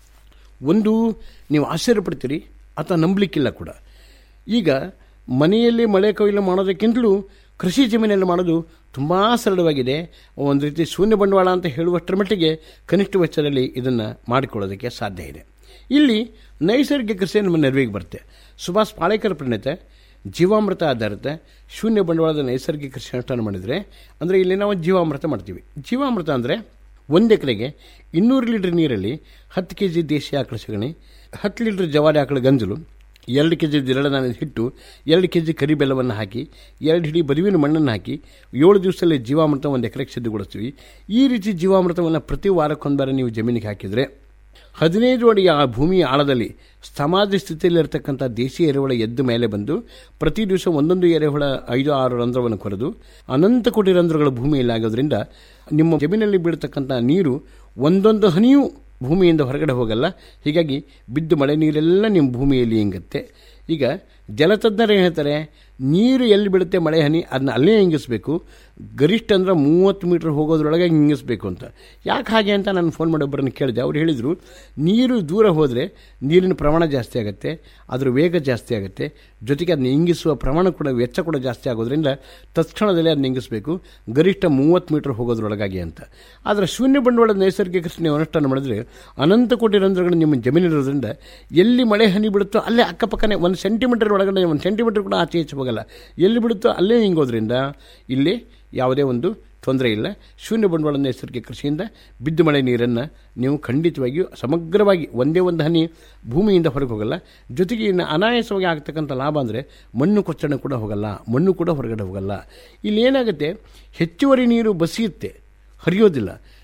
ಒಂದು ನೀವು ಆಶ್ಚರ್ಯ ಪಡ್ತೀರಿ ಅಥವಾ ನಂಬಲಿಕ್ಕಿಲ್ಲ ಕೂಡ ಈಗ ಮನೆಯಲ್ಲಿ ಮಳೆ ಕೊಯ್ಲು ಮಾಡೋದಕ್ಕಿಂತಲೂ ಕೃಷಿ ಜಮೀನಲ್ಲಿ ಮಾಡೋದು ತುಂಬ ಸರಳವಾಗಿದೆ ಒಂದು ರೀತಿ ಶೂನ್ಯ ಬಂಡವಾಳ ಅಂತ ಹೇಳುವಷ್ಟರ ಮಟ್ಟಿಗೆ ಕನಿಷ್ಠ ವೆಚ್ಚದಲ್ಲಿ ಇದನ್ನು ಮಾಡಿಕೊಳ್ಳೋದಕ್ಕೆ ಸಾಧ್ಯ ಇದೆ ಇಲ್ಲಿ ನೈಸರ್ಗಿಕ ಕೃಷಿ ನಮ್ಮ ನೆರವಿಗೆ ಬರುತ್ತೆ ಸುಭಾಷ್ ಪಾಳೇಕರ್ ಪ್ರಣೀತ ಜೀವಾಮೃತ ಆಧಾರಿತ ಶೂನ್ಯ ಬಂಡವಾಳದ ನೈಸರ್ಗಿಕ ಕೃಷಿ ಅನುಷ್ಠಾನ ಮಾಡಿದರೆ ಅಂದರೆ ಇಲ್ಲಿ ನಾವು ಜೀವಾಮೃತ ಮಾಡ್ತೀವಿ ಜೀವಾಮೃತ ಅಂದರೆ ಒಂದು ಎಕರೆಗೆ ಇನ್ನೂರು ಲೀಟರ್ ನೀರಲ್ಲಿ ಹತ್ತು ಕೆ ಜಿ ದೇಶಿ ಆಕಳ ಸಗಣಿ ಹತ್ತು ಲೀಟರ್ ಜವಾರಿ ಆಕಳ ಗಂಜಲು ಎರಡು ಕೆ ಜಿ ದಿರಳದಾನದ ಹಿಟ್ಟು ಎರಡು ಕೆ ಜಿ ಕರಿ ಬೆಲ್ಲವನ್ನು ಹಾಕಿ ಎರಡು ಹಿಡಿ ಬದುವಿನ ಮಣ್ಣನ್ನು ಹಾಕಿ ಏಳು ದಿವಸದಲ್ಲಿ ಜೀವಾಮೃತ ಒಂದು ಎಕರೆಗೆ ಸಿದ್ಧಗೊಳಿಸ್ತೀವಿ ಈ ರೀತಿ ಜೀವಾಮೃತವನ್ನು ಪ್ರತಿ ವಾರಕ್ಕೊಂದು ನೀವು ಜಮೀನಿಗೆ ಹಾಕಿದರೆ ಹದಿನೈದು ಅಡಿ ಆ ಭೂಮಿಯ ಆಳದಲ್ಲಿ ಸಮಾಧಿ ಸ್ಥಿತಿಯಲ್ಲಿರ್ತಕ್ಕಂಥ ದೇಶಿ ಎರೆಹುಳ ಎದ್ದು ಮೇಲೆ ಬಂದು ಪ್ರತಿ ದಿವಸ ಒಂದೊಂದು ಎರೆಹುಳ ಐದು ಆರು ರಂಧ್ರವನ್ನು ಕೊರೆದು ಅನಂತ ಕೋಟಿ ರಂಧ್ರಗಳ ಭೂಮಿಯಲ್ಲಿ ಆಗೋದ್ರಿಂದ ನಿಮ್ಮ ಜಮೀನಲ್ಲಿ ಬೀಳ್ತಕ್ಕಂಥ ನೀರು ಒಂದೊಂದು ಹನಿಯೂ ಭೂಮಿಯಿಂದ ಹೊರಗಡೆ ಹೋಗಲ್ಲ ಹೀಗಾಗಿ ಬಿದ್ದು ಮಳೆ ನೀರೆಲ್ಲ ನಿಮ್ಮ ಭೂಮಿಯಲ್ಲಿ ಇಂಗುತ್ತೆ ಈಗ ಜಲತಜ್ಞರು ಏನು ಹೇಳ್ತಾರೆ ನೀರು ಎಲ್ಲಿ ಬೀಳುತ್ತೆ ಮಳೆ ಹನಿ ಅದನ್ನ ಅಲ್ಲೇ ಹಿಂಗಿಸ್ಬೇಕು ಗರಿಷ್ಠ ಅಂದ್ರೆ ಮೂವತ್ತು ಮೀಟ್ರ್ ಹೋಗೋದ್ರೊಳಗೆ ಹಿಂಗಿಸ್ಬೇಕು ಅಂತ ಯಾಕೆ ಹಾಗೆ ಅಂತ ನಾನು ಫೋನ್ ಮಾಡಿ ಒಬ್ಬರನ್ನು ಕೇಳಿದೆ ಅವ್ರು ಹೇಳಿದರು ನೀರು ದೂರ ಹೋದರೆ ನೀರಿನ ಪ್ರಮಾಣ ಜಾಸ್ತಿ ಆಗುತ್ತೆ ಅದರ ವೇಗ ಜಾಸ್ತಿ ಆಗುತ್ತೆ ಜೊತೆಗೆ ಅದನ್ನ ಇಂಗಿಸುವ ಪ್ರಮಾಣ ಕೂಡ ವೆಚ್ಚ ಕೂಡ ಜಾಸ್ತಿ ಆಗೋದ್ರಿಂದ ತತ್ಕ್ಷಣದಲ್ಲೇ ಅದನ್ನ ಇಂಗಿಸಬೇಕು ಗರಿಷ್ಠ ಮೂವತ್ತು ಮೀಟ್ರ್ ಹೋಗೋದ್ರೊಳಗಾಗಿ ಅಂತ ಆದರೆ ಶೂನ್ಯ ಬಂಡವಾಳದ ನೈಸರ್ಗಿಕ ಕೃಷಿ ನೀವು ಅನುಷ್ಠಾನ ಮಾಡಿದ್ರೆ ಅನಂತ ಕೋಟಿ ರಂಧ್ರಗಳು ನಿಮ್ಮ ಜಮೀನಿರೋದ್ರಿಂದ ಎಲ್ಲಿ ಮಳೆ ಹನಿ ಬಿಡುತ್ತೋ ಅಲ್ಲೇ ಅಕ್ಕಪಕ್ಕನೇ ಒಂದು ಸೆಂಟಿಮೀಟರ್ ಒಳಗಡೆ ಒಂದು ಸೆಂಟಿಮೀಟರ್ ಕೂಡ ಆಚೆ ಈಚೆ ಹೋಗಲ್ಲ ಎಲ್ಲಿ ಬಿಡುತ್ತೋ ಅಲ್ಲೇ ಹಿಂಗೋದ್ರಿಂದ ಇಲ್ಲಿ ಯಾವುದೇ ಒಂದು ತೊಂದರೆ ಇಲ್ಲ ಶೂನ್ಯ ಬಂಡವಾಳ ನೈಸರ್ಗಿಕ ಕೃಷಿಯಿಂದ ಬಿದ್ದು ಮಳೆ ನೀರನ್ನು ನೀವು ಖಂಡಿತವಾಗಿಯೂ ಸಮಗ್ರವಾಗಿ ಒಂದೇ ಒಂದು ಹನಿ ಭೂಮಿಯಿಂದ ಹೊರಗೆ ಹೋಗಲ್ಲ ಜೊತೆಗೆ ಇನ್ನು ಅನಾಯಾಸವಾಗಿ ಆಗ್ತಕ್ಕಂಥ ಲಾಭ ಅಂದರೆ ಮಣ್ಣು ಕೊಚ್ಚಣೆ ಕೂಡ ಹೋಗಲ್ಲ ಮಣ್ಣು ಕೂಡ ಹೊರಗಡೆ ಹೋಗಲ್ಲ ಇಲ್ಲಿ ಏನಾಗುತ್ತೆ ಹೆಚ್ಚುವರಿ ನೀರು ಬಸಿಯುತ್ತೆ ಹರಿಯೋದಿಲ್ಲ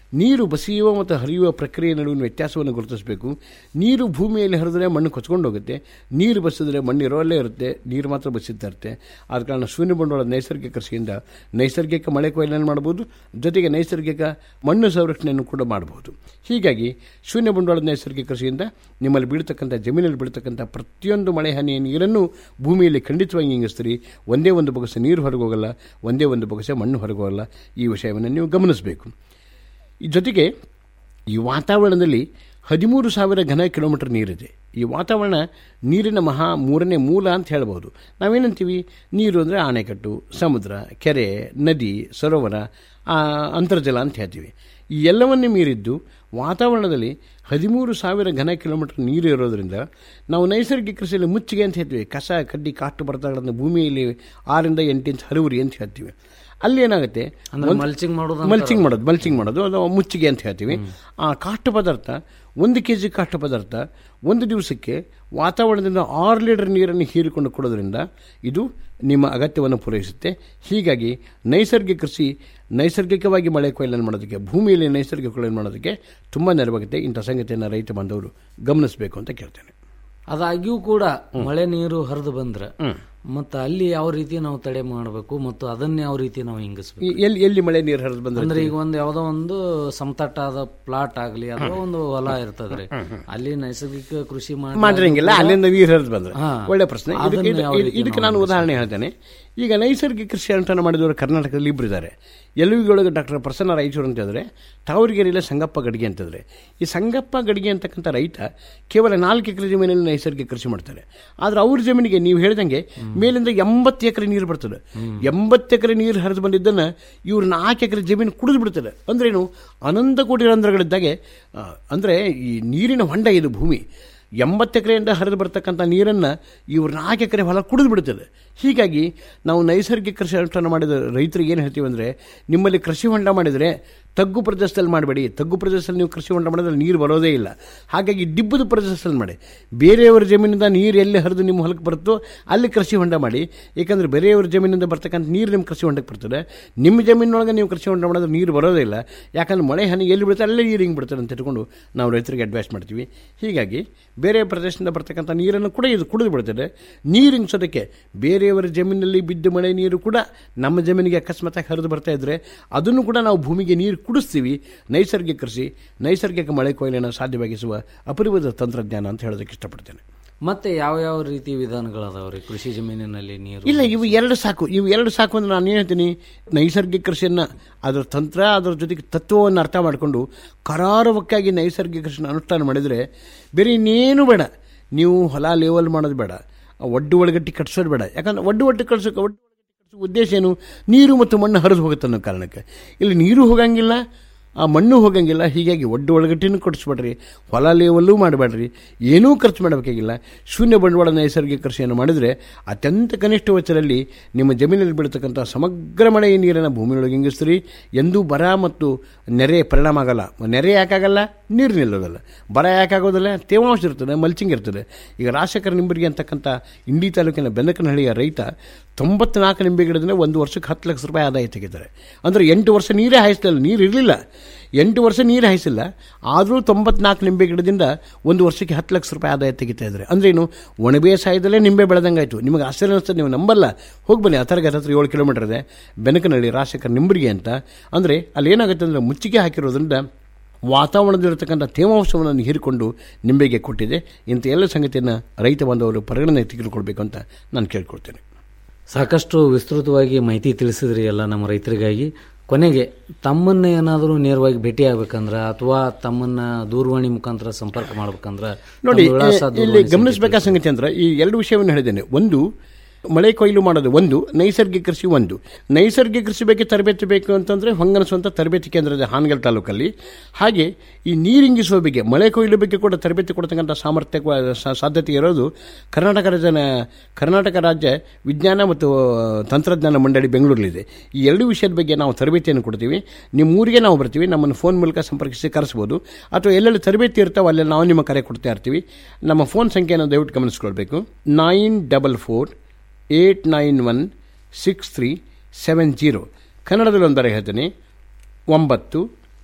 ನೀರು ಬಸಿಯುವ ಮತ್ತು ಹರಿಯುವ ಪ್ರಕ್ರಿಯೆ ನಡುವಿನ ವ್ಯತ್ಯಾಸವನ್ನು ಗುರುತಿಸಬೇಕು ನೀರು ಭೂಮಿಯಲ್ಲಿ ಹರಿದ್ರೆ ಮಣ್ಣು ಕೊಚ್ಕೊಂಡು ಹೋಗುತ್ತೆ ನೀರು ಬಸಿದ್ರೆ ಮಣ್ಣು ಇರೋಲ್ಲೇ ಇರುತ್ತೆ ನೀರು ಮಾತ್ರ ಬಸಿತಾ ಇರುತ್ತೆ ಆದ ಕಾರಣ ಶೂನ್ಯ ಬಂಡವಾಳ ನೈಸರ್ಗಿಕ ಕೃಷಿಯಿಂದ ನೈಸರ್ಗಿಕ ಮಳೆ ಕೊಯ್ಲನ್ನು ಮಾಡಬಹುದು ಜೊತೆಗೆ ನೈಸರ್ಗಿಕ ಮಣ್ಣು ಸಂರಕ್ಷಣೆಯನ್ನು ಕೂಡ ಮಾಡಬಹುದು ಹೀಗಾಗಿ ಶೂನ್ಯ ಬಂಡವಾಳದ ನೈಸರ್ಗಿಕ ಕೃಷಿಯಿಂದ ನಿಮ್ಮಲ್ಲಿ ಬೀಳ್ತಕ್ಕಂಥ ಜಮೀನಲ್ಲಿ ಬೀಳ್ತಕ್ಕಂಥ ಪ್ರತಿಯೊಂದು ಮಳೆ ಹನಿಯ ನೀರನ್ನು ಭೂಮಿಯಲ್ಲಿ ಖಂಡಿತವಾಗಿ ಇಂಗಿಸ್ತೀರಿ ಒಂದೇ ಒಂದು ಬೊಗಸೆ ನೀರು ಹೊರಗೋಗಲ್ಲ ಒಂದೇ ಒಂದು ಬೊಗಸೆ ಮಣ್ಣು ಹೊರಗೋಗಲ್ಲ ಈ ವಿಷಯವನ್ನು ನೀವು ಗಮನಿಸಬೇಕು ಈ ಜೊತೆಗೆ ಈ ವಾತಾವರಣದಲ್ಲಿ ಹದಿಮೂರು ಸಾವಿರ ಘನ ಕಿಲೋಮೀಟರ್ ನೀರಿದೆ ಈ ವಾತಾವರಣ ನೀರಿನ ಮಹಾ ಮೂರನೇ ಮೂಲ ಅಂತ ಹೇಳ್ಬೋದು ನಾವೇನಂತೀವಿ ನೀರು ಅಂದರೆ ಆಣೆಕಟ್ಟು ಸಮುದ್ರ ಕೆರೆ ನದಿ ಸರೋವರ ಆ, ಅಂತರ್ಜಲ ಅಂತ ಹೇಳ್ತೀವಿ ಈ ಎಲ್ಲವನ್ನೇ ಮೀರಿದ್ದು ವಾತಾವರಣದಲ್ಲಿ ಹದಿಮೂರು ಸಾವಿರ ಘನ ಕಿಲೋಮೀಟರ್ ನೀರು ಇರೋದರಿಂದ ನಾವು ನೈಸರ್ಗಿಕ ಕೃಷಿಯಲ್ಲಿ ಮುಚ್ಚಿಗೆ ಅಂತ ಹೇಳ್ತೀವಿ ಕಸ ಕಡ್ಡಿ ಕಾಟು ಪದಾರ್ಥಗಳನ್ನು ಭೂಮಿಯಲ್ಲಿ ಆರರಿಂದ ಎಂಟು ಇಂಚ್ ಹರಿವುರಿ ಅಂತ ಹೇಳ್ತೀವಿ ಅಲ್ಲಿ ಏನಾಗುತ್ತೆ ಅಂದ್ರೆ ಒಂದು- mulching ಮಾಡೋದು ಅಂತಾರಲ್ಲ. ಮಲ್ಚಿಂಗ್ ಮಾಡೋದು ಮಲ್ಚಿಂಗ್ ಮಾಡೋದು ಅದು ಮುಚ್ಚಿಗೆ ಅಂತ ಹೇಳ್ತೀವಿ ಆ ಕಾಟು ಪದಾರ್ಥ ಒಂದು ಕೆ ಜಿ ಕಾಟು ಪದಾರ್ಥ ಒಂದು ದಿವಸಕ್ಕೆ ವಾತಾವರಣದಿಂದ ಆರು ಲೀಟರ್ ನೀರನ್ನು ಹೀರಿಕೊಂಡು ಕೊಡೋದ್ರಿಂದ ಇದು ನಿಮ್ಮ ಅಗತ್ಯವನ್ನು ಪೂರೈಸುತ್ತೆ ಹೀಗಾಗಿ ನೈಸರ್ಗಿಕ ಕೃಷಿ ನೈಸರ್ಗಿಕವಾಗಿ ಮಳೆ ಕೊಯ್ಲನ್ನು ಮಾಡೋದಕ್ಕೆ ಭೂಮಿಯಲ್ಲಿ ನೈಸರ್ಗಿಕ ಕೊಯ್ಲನ್ನು ಮಾಡೋದಕ್ಕೆ ತುಂಬ ನೆರವಾಗುತ್ತೆ ಇಂಥ ಸಂಗತಿಯನ್ನು ರೈತ ಬಾಂಧವರು ಗಮನಿಸಬೇಕು ಅಂತ ಕೇಳ್ತೇನೆ ಅದಾಗ್ಯೂ ಕೂಡ ಮಳೆ ನೀರು ಹರಿದು ಬಂದ್ರೆ ಮತ್ತು ಅಲ್ಲಿ ಯಾವ ರೀತಿ ನಾವು ತಡೆ ಮಾಡಬೇಕು ಮತ್ತು ಅದನ್ನ ಯಾವ ರೀತಿ ನಾವು ಹಿಂಗಿಸ್ಬೇಕು ಈ- ಎಲ್ಲಿ ಎಲ್ಲಿ ಮಳೆ ನೀರು ಹರಿದು ಅಂದ್ರೆ ಬಂದ್ರೆ ಈಗ ಒಂದು ಯಾವ್ದೋ ಒಂದು ಸಮತಟ್ಟಾದ ಪ್ಲಾಟ್ ಆಗ್ಲಿ ಅಥವಾ ಒಂದು ಹೊಲ ಇರ್ತದ್ರಿ ಅಲ್ಲಿ ನೈಸರ್ಗಿಕ ಕೃಷಿ ಮಾಡಿ ಮಾಡಿರಂಗಿಲ್ಲ ಅಲ್ಲಿಂದ ನೀರು ಹರಿದು ಬಂದ್ರೆ ಹಾ. ಒಳ್ಳೆ ಪ್ರಶ್ನೆ ಇದಕ್ಕೆ ಅದನ್ನ ಇದು- ಯಾವ ಇದು- ರೀತಿ ಇದಕ್ಕೆ ನಾವು ನಾನು ಉದಾಹರಣೆ ಹೇಳ್ತೇನೆ ಈಗ ನೈಸರ್ಗಿಕ ಕೃಷಿ ಅನುಷ್ಠಾನ ಮಾಡಿದವರು ಕರ್ನಾಟಕದಲ್ಲಿ ಇಬ್ಬರು ಇದ್ದಾರೆ ಎಲುವಿಗೊಳಗೆ ಡಾಕ್ಟರ್ ಪ್ರಸನ್ನ ರಾಯಚೂರು ಅಂತ ಹೇಳಿದ್ರೆ ತಾವರಿಗೆರೆಯಲ್ಲಿ ಸಂಗಪ್ಪ ಗಡಿಗೆ ಅಂತಂದ್ರೆ ಈ ಸಂಗಪ್ಪ ಗಡಿಗೆ ಅಂತಕ್ಕಂಥ ರೈತ ಕೇವಲ ನಾಲ್ಕು ಎಕರೆ ಜಮೀನಲ್ಲಿ ನೈಸರ್ಗಿಕ ಕೃಷಿ ಮಾಡ್ತಾರೆ ಆದ್ರೆ ಅವ್ರ ಜಮೀನಿಗೆ ನೀವು ಹೇಳ್ದಂಗೆ ಮೇಲಿಂದ ಎಂಬತ್ತು ಎಕರೆ ನೀರು ಬರ್ತದೆ ಎಂಬತ್ತು ಎಕರೆ ನೀರು ಹರಿದು ಬಂದಿದ್ದನ್ನ ಇವ್ರು ನಾಲ್ಕು ಎಕರೆ ಜಮೀನು ಕುಡಿದು ಬಿಡ್ತಾರೆ ಅಂದ್ರೇನು ಅನಂತ ಕೋಟಿ ರಂಧ್ರಗಳಿದ್ದಾಗೆ ಆ, ಅಂದ್ರೆ ಈ ನೀರಿನ ಹೊಂಡ ಇದು ಭೂಮಿ ಎಂಬತ್ತು ಎಕರೆಯಿಂದ ಹರಿದು ಬರ್ತಕ್ಕಂಥ ನೀರನ್ನು ಇವ್ರು ನಾಲ್ಕು ಎಕರೆ ಹೊಲ ಕುಡಿದು ಬಿಡ್ತದೆ ಹೀಗಾಗಿ ನಾವು ನೈಸರ್ಗಿಕ ಕೃಷಿ ಅನುಷ್ಠಾನ ಮಾಡಿದ ರೈತರಿಗೆ ಏನು ಹೇಳ್ತೀವಿ ಅಂದರೆ ನಿಮ್ಮಲ್ಲಿ ಕೃಷಿ ಹೊಂಡ ಮಾಡಿದರೆ ತಗ್ಗು ಪ್ರದೇಶದಲ್ಲಿ ಮಾಡಬೇಡಿ ತಗ್ಗು ಪ್ರದೇಶದಲ್ಲಿ ನೀವು ಕೃಷಿ ಹೊಂಡ ಮಾಡಿದ್ರೆ ನೀರು ಬರೋದೇ ಇಲ್ಲ ಹಾಗಾಗಿ ದಿಬ್ಬದ ಪ್ರದೇಶದಲ್ಲಿ ಮಾಡಿ ಬೇರೆಯವರ ಜಮೀನಿಂದ ನೀರು ಎಲ್ಲಿ ಹರಿದು ನಿಮ್ಮ ಹೊಲಕ್ಕೆ ಬರುತ್ತೋ ಅಲ್ಲಿ ಕೃಷಿ ಹೊಂಡ ಮಾಡಿ ಏಕೆಂದರೆ ಬೇರೆಯವರ ಜಮೀನಿಂದ ಬರ್ತಕ್ಕಂಥ ನೀರು ನಿಮ್ಮ ಕೃಷಿ ಹೊಂಡಕ್ಕೆ ಬರ್ತದೆ ನಿಮ್ಮ ಜಮೀನೊಳಗೆ ನೀವು ಕೃಷಿ ಹೊಂಡ ಮಾಡಿದ್ರೆ ನೀರು ಬರೋದೇ ಇಲ್ಲ ಯಾಕಂದ್ರೆ ಮಳೆ ಹನಿ ಎಲ್ಲಿ ಬೀಳುತ್ತೆ ಅಲ್ಲೇ ನೀರು ಹಿಂಗೆ ಬಿಡ್ತಾರೆ ಅಂತ ಇಟ್ಕೊಂಡು ನಾವು ರೈತರಿಗೆ ಅಡ್ವೈಸ್ ಮಾಡ್ತೀವಿ ಹೀಗಾಗಿ ಬೇರೆ ಪ್ರದೇಶದಿಂದ ಬರ್ತಕ್ಕಂಥ ನೀರನ್ನು ಕೂಡ ಇದು ಕುಡಿದು ಬಿಡ್ತದೆ ನೀರು ಹಿಂಗ್ಸೋದಕ್ಕೆ ಬೇರೆಯವರ ಜಮೀನಲ್ಲಿ ಬಿದ್ದ ಮಳೆ ನೀರು ಕೂಡ ನಮ್ಮ ಜಮೀನಿಗೆ ಅಕಸ್ಮಾತಾಗಿ ಹರಿದು ಬರ್ತಾ ಇದ್ರೆ ಅದನ್ನು ಕೂಡ ನಾವು ಭೂಮಿಗೆ ನೀರು ಕುಡಿಸ್ತೀವಿ ನೈಸರ್ಗಿಕ ಕೃಷಿ ನೈಸರ್ಗಿಕ ಮಳೆ ಕೊಯ್ಲನ್ನು ಸಾಧ್ಯವಾಗಿಸುವ ಅಪರಿಮಿತ ತಂತ್ರಜ್ಞಾನ ಅಂತ ಹೇಳೋದಕ್ಕೆ ಇಷ್ಟಪಡ್ತೇನೆ ಮತ್ತೆ ಯಾವ ಯಾವ ರೀತಿ ವಿಧಾನಗಳದಾವ್ರಿ ಕೃಷಿ ಜಮೀನಿನಲ್ಲಿ ನೀರು ಇಲ್ಲ ಇವು ಎರಡು ಸಾಕು ಇವು ಎರಡು ಸಾಕು ಅಂದ್ರೆ ನಾನು ಏನು ಹೇಳ್ತೀನಿ ನೈಸರ್ಗಿಕ ಕೃಷಿಯನ್ನು ಅದರ ತಂತ್ರ ಅದರ ಜೊತೆಗೆ ತತ್ವವನ್ನು ಅರ್ಥ ಮಾಡಿಕೊಂಡು ಕರಾರವಕ್ಕಾಗಿ ನೈಸರ್ಗಿಕ ಕೃಷಿನ ಅನುಷ್ಠಾನ ಮಾಡಿದರೆ ಬೇರೆ ಇನ್ನೇನು ಬೇಡ ನೀವು ಹೊಲ ಲೇವಲ್ ಮಾಡೋದು ಬೇಡ ಆ ಒಡ್ಡು ಒಳಗಟ್ಟಿ ಕಟ್ಸೋದು ಬೇಡ ಯಾಕಂದ್ರೆ ಒಡ್ಡು ಒಟ್ಟು ಕಟ್ಸೋಕೆ ಒಡ್ಡು ಒಳಗಟ್ಟಿ ಕಟ್ಸೋ ಉದ್ದೇಶ ಏನು ನೀರು ಮತ್ತು ಮಣ್ಣು ಹರಿದು ಹೋಗುತ್ತೆ ಅನ್ನೋ ಕಾರಣಕ್ಕೆ ಇಲ್ಲಿ ನೀರು ಹೋಗಂಗಿಲ್ಲ ಆ ಮಣ್ಣು ಹೋಗಂಗಿಲ್ಲ ಹೀಗಾಗಿ ಒಡ್ಡು ಒಳಗಟ್ಟಿನೂ ಕೊಡಿಸ್ಬೇಡ್ರಿ ಹೊಲ ಲೇವಲ್ಲೂ ಮಾಡಬೇಡ್ರಿ ಏನೂ ಖರ್ಚು ಮಾಡಬೇಕಾಗಿಲ್ಲ ಶೂನ್ಯ ಬಂಡವಾಳ ನೈಸರ್ಗಿಕ ಕೃಷಿಯನ್ನು ಮಾಡಿದರೆ ಅತ್ಯಂತ ಕನಿಷ್ಠ ವೆಚ್ಚದಲ್ಲಿ ನಿಮ್ಮ ಜಮೀನಲ್ಲಿ ಬೀಳ್ತಕ್ಕಂಥ ಸಮಗ್ರ ಮಳೆಯ ನೀರನ್ನು ಭೂಮಿಯೊಳಗೆ ಇಂಗಿಸ್ತೀರಿ ಎಂದೂ ಬರ ಮತ್ತು ನೆರೆ ಪರಿಣಾಮ ಆಗಲ್ಲ ನೆರೆ ಯಾಕಾಗಲ್ಲ ನೀರು ನಿಲ್ಲೋದಲ್ಲ ಬರ ಯಾಕಾಗೋದಿಲ್ಲ ತೇವಾಂಶ ಇರ್ತದೆ ಮಲ್ಚಿಂಗ್ ಇರ್ತದೆ ಈಗ ರಾಜಶೇಖರ ನಿಂಬರಿಗೆ ಅಂತಕ್ಕಂಥ ಇಂಡಿ ತಾಲೂಕಿನ ಬೆನ್ನಕನಹಳ್ಳಿಯ ರೈತ ತೊಂಬತ್ನಾಲ್ಕು ನಿಂಬೆ ಗಿಡದಿಂದ ಒಂದು ವರ್ಷಕ್ಕೆ ಹತ್ತು ಲಕ್ಷ ರೂಪಾಯಿ ಆದಾಯ ತೆಗಿತಾರೆ ಅಂದರೆ ಎಂಟು ವರ್ಷ ನೀರೇ ಹಾಯಿಸಲಿಲ್ಲ ನೀರು ಇರಲಿಲ್ಲ ಎಂಟು ವರ್ಷ ನೀರು ಹಾಯಿಸಿಲ್ಲ ಆದರೂ ತೊಂಬತ್ನಾಲ್ಕು ನಿಂಬೆ ಗಿಡದಿಂದ ಒಂದು ವರ್ಷಕ್ಕೆ ಹತ್ತು ಲಕ್ಷ ರೂಪಾಯಿ ಆದಾಯ ತೆಗಿತಾ ಇದ್ದಾರೆ ಅಂದ್ರೇನು ಒಣ ಬೇಸಾಯದಲ್ಲೇ ನಿಂಬೆ ಬೆಳೆದಂಗಾಯ್ತು ನಿಮಗೆ ಆಶ್ಚರ್ಯ ಅನಿಸ್ತದೆ ನೀವು ನಂಬಲ್ಲ ಹೋಗಿ ಬನ್ನಿ ಹತ್ತರಗೆ ಹತ್ರ ಏಳು ಕಿಲೋಮೀಟರ್ ಇದೆ ಬೆನಕನಹಳ್ಳಿ ರಾಜಶೇಖರ್ ನಿಂಬರಿಗೆ ಅಂತ ಅಂದರೆ ಅಲ್ಲಿ ಏನಾಗುತ್ತೆ ಅಂದರೆ ಮುಚ್ಚಿಗೆ ಹಾಕಿರೋದ್ರಿಂದ ವಾತಾವರಣದಲ್ಲಿರತಕ್ಕಂಥ ತೇವಾಂಶವನ್ನು ಹೀರಿಕೊಂಡು ನಿಂಬೆಗೆ ಕೊಟ್ಟಿದೆ ಇಂಥ ಎಲ್ಲ ಸಂಗತಿಯನ್ನು ರೈತ ಬಾಂಧವರು ಪರಿಗಣನೆ ತೆಗೆದುಕೊಳ್ಬೇಕು ಅಂತ ನಾನು ಕೇಳ್ಕೊಳ್ತೇನೆ ಸಾಕಷ್ಟು ವಿಸ್ತೃತವಾಗಿ ಮಾಹಿತಿ ತಿಳಿಸಿದ್ರಿ ಎಲ್ಲ ನಮ್ಮ ರೈತರಿಗಾಗಿ ಕೊನೆಗೆ ತಮ್ಮನ್ನ ಏನಾದರೂ ನೇರವಾಗಿ ಭೇಟಿ ಆಗ್ಬೇಕಂದ್ರ ಅಥವಾ ತಮ್ಮನ್ನ ದೂರವಾಣಿ ಮುಖಾಂತರ ಸಂಪರ್ಕ ಮಾಡ್ಬೇಕಂದ್ರ ನೋಡಿ ತಮ್ಮ ವಿಳಾಸ, ಇಲ್ಲಿ ದೂರವಾಣಿ ಗಮನಿಸಬೇಕಾದ ಸಂಗತಿ ಅಂದ್ರೆ ಈ ಎರಡು ವಿಷಯವನ್ನು ಹೇಳಿದ್ದೇನೆ ಒಂದು ಮಳೆ ಕೊಯ್ಲು ಮಾಡೋದು ಒಂದು ನೈಸರ್ಗಿಕ ಕೃಷಿ ಒಂದು ನೈಸರ್ಗಿಕ ಕೃಷಿ ಬಗ್ಗೆ ತರಬೇತಿ ಬೇಕು ಅಂತಂದ್ರೆ ಹೊಂಗನಸುವಂಥ ತರಬೇತಿ ಕೇಂದ್ರ ಇದೆ ಹಾನಗಲ್ ತಾಲೂಕಲ್ಲಿ ಹಾಗೆ ಈ ನೀರಿಂಗಿಸುವ ಬಗ್ಗೆ ಮಳೆ ಕೊಯ್ಲು ಬಗ್ಗೆ ಕೂಡ ತರಬೇತಿ ಕೊಡ್ತಕ್ಕಂಥ ಸಾಮರ್ಥ್ಯ ಸಾ- ಸಾಧ್ಯತೆ ಇರೋದು ಕರ್ನಾಟಕ ರಾಜ್ಯನ ಕರ್ನಾಟಕ ರಾಜ್ಯ ವಿಜ್ಞಾನ ಮತ್ತು ತಂತ್ರಜ್ಞಾನ ಮಂಡಳಿ ಬೆಂಗಳೂರಲ್ಲಿದೆ ಈ ಎರಡು ವಿಷಯದ ಬಗ್ಗೆ ನಾವು ತರಬೇತಿಯನ್ನು ಕೊಡ್ತೀವಿ ನಿಮ್ಮ ಊರಿಗೆ ನಾವು ಬರ್ತೀವಿ ನಮ್ಮನ್ನು ಫೋನ್ ಮೂಲಕ ಸಂಪರ್ಕಿಸಿ ಕರೆಸ್ಬೋದು ಅಥವಾ ಎಲ್ಲೆಲ್ಲಿ ತರಬೇತಿ ಇರ್ತಾವೆ ಅಲ್ಲೆಲ್ಲ ನಾವು ನಿಮ್ಮ ಕರೆ ಕೊಡ್ತಾ ಇರ್ತೀವಿ ನಮ್ಮ ಫೋನ್ ಸಂಖ್ಯೆಯನ್ನು ದಯವಿಟ್ಟು ಗಮನಿಸ್ಕೊಳ್ಬೇಕು nine double four eight nine one six three seven zero ಕನ್ನಡದಲ್ಲಿ ಒಂದು ಬರ ಹೇಳ್ತೀನಿ ಒಂಬತ್ತು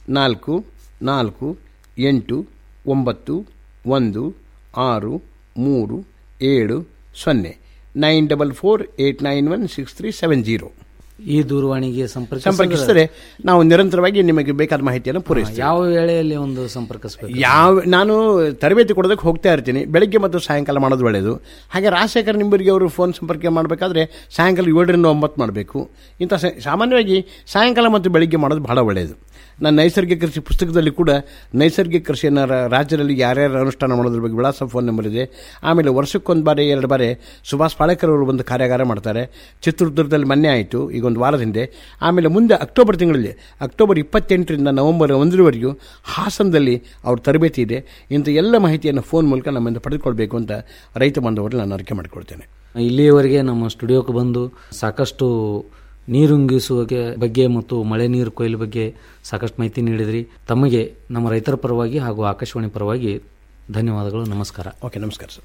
ನಾಲ್ಕು ನಾಲ್ಕು ಎಂಟು ಒಂಬತ್ತು ಒಂದು ಆರು ಮೂರು ಏಳು ಸೊನ್ನೆ nine double four eight nine one six three seven zero ಈ ದೂರವಾಣಿಗೆ ಸಂಪರ್ಕ ಸಂಪರ್ಕಿಸಿದರೆ ನಾವು ನಿರಂತರವಾಗಿ ನಿಮಗೆ ಬೇಕಾದ ಮಾಹಿತಿಯನ್ನು ಪೂರೈಸ್ತೀವಿ ಯಾವ ವೇಳೆಯಲ್ಲಿ ಒಂದು ಸಂಪರ್ಕಿಸಬೇಕು ಯಾವ ನಾನು ತರಬೇತಿ ಕೊಡೋದಕ್ಕೆ ಹೋಗ್ತಾ ಇರ್ತೀನಿ ಬೆಳಗ್ಗೆ ಮತ್ತು ಸಾಯಂಕಾಲ ಮಾಡೋದು ಒಳ್ಳೆಯದು ಹಾಗೆ ರಾಜಶೇಖರ್ ನಿಂಬರಿಗೆ ಅವರು ಫೋನ್ ಸಂಪರ್ಕ ಮಾಡಬೇಕಾದ್ರೆ ಸಾಯಂಕಾಲ ಏಳರಿಂದ ಒಂಬತ್ತು ಮಾಡಬೇಕು ಇಂಥ ಸ- ಸಾಮಾನ್ಯವಾಗಿ ಸಾಯಂಕಾಲ ಮತ್ತು ಬೆಳಗ್ಗೆ ಮಾಡೋದು ಬಹಳ ಒಳ್ಳೆಯದು ನಾನು ನೈಸರ್ಗಿಕ ಕೃಷಿ ಪುಸ್ತಕದಲ್ಲಿ ಕೂಡ ನೈಸರ್ಗಿಕ ಕೃಷಿಯನ್ನು ರಾ- ರಾಜ್ಯದಲ್ಲಿ ಯಾರ್ಯಾರು ಅನುಷ್ಠಾನ ಮಾಡೋದ್ರ ಬಗ್ಗೆ ವಿಳಾಸ ಫೋನ್ ನಂಬರ್ ಇದೆ ಆಮೇಲೆ ವರ್ಷಕ್ಕೊಂದು ಬಾರಿ ಎರಡು ಬಾರಿ ಸುಭಾಷ್ ಪಾಳೇಕರ್ ಅವರು ಒಂದು ಕಾರ್ಯಾಗಾರ ಮಾಡ್ತಾರೆ ಚಿತ್ರದುರ್ಗದಲ್ಲಿ ಮೊನ್ನೆ ಆಯಿತು ಈಗ ಒಂದು ವಾರದ ಹಿಂದೆ ಆಮೇಲೆ ಮುಂದೆ ಅಕ್ಟೋಬರ್ ತಿಂಗಳಲ್ಲಿ ಅಕ್ಟೋಬರ್ ಇಪ್ಪತ್ತೆಂಟರಿಂದ ನವೆಂಬರ್ ಒಂದರವರೆಗೂ ಹಾಸನದಲ್ಲಿ ಅವ್ರ ತರಬೇತಿ ಇದೆ ಇಂಥ ಎಲ್ಲ ಮಾಹಿತಿಯನ್ನು ಫೋನ್ ಮೂಲಕ ನಮ್ಮಿಂದ ಪಡೆದುಕೊಳ್ಬೇಕು ಅಂತ ರೈತ ಬಾಂಧವರಲ್ಲಿ ನಾನು ಅರಿಕೆ ಮಾಡಿಕೊಳ್ತೇನೆ ಇಲ್ಲಿಯವರೆಗೆ ನಮ್ಮ ಸ್ಟುಡಿಯೋಕ್ಕೆ ಬಂದು ಸಾಕಷ್ಟು ನೀರುಂಗಿಸುವಿಕೆ ಬಗ್ಗೆ ಮತ್ತು ಮಳೆ ನೀರು ಕೊಯ್ಲು ಬಗ್ಗೆ ಸಾಕಷ್ಟು ಮಾಹಿತಿ ನೀಡಿದ್ರಿ ತಮಗೆ ನಮ್ಮ ರೈತರ ಪರವಾಗಿ ಹಾಗೂ ಆಕಾಶವಾಣಿ ಪರವಾಗಿ ಧನ್ಯವಾದಗಳು ನಮಸ್ಕಾರ ಓಕೆ ನಮಸ್ಕಾರ ಸರ್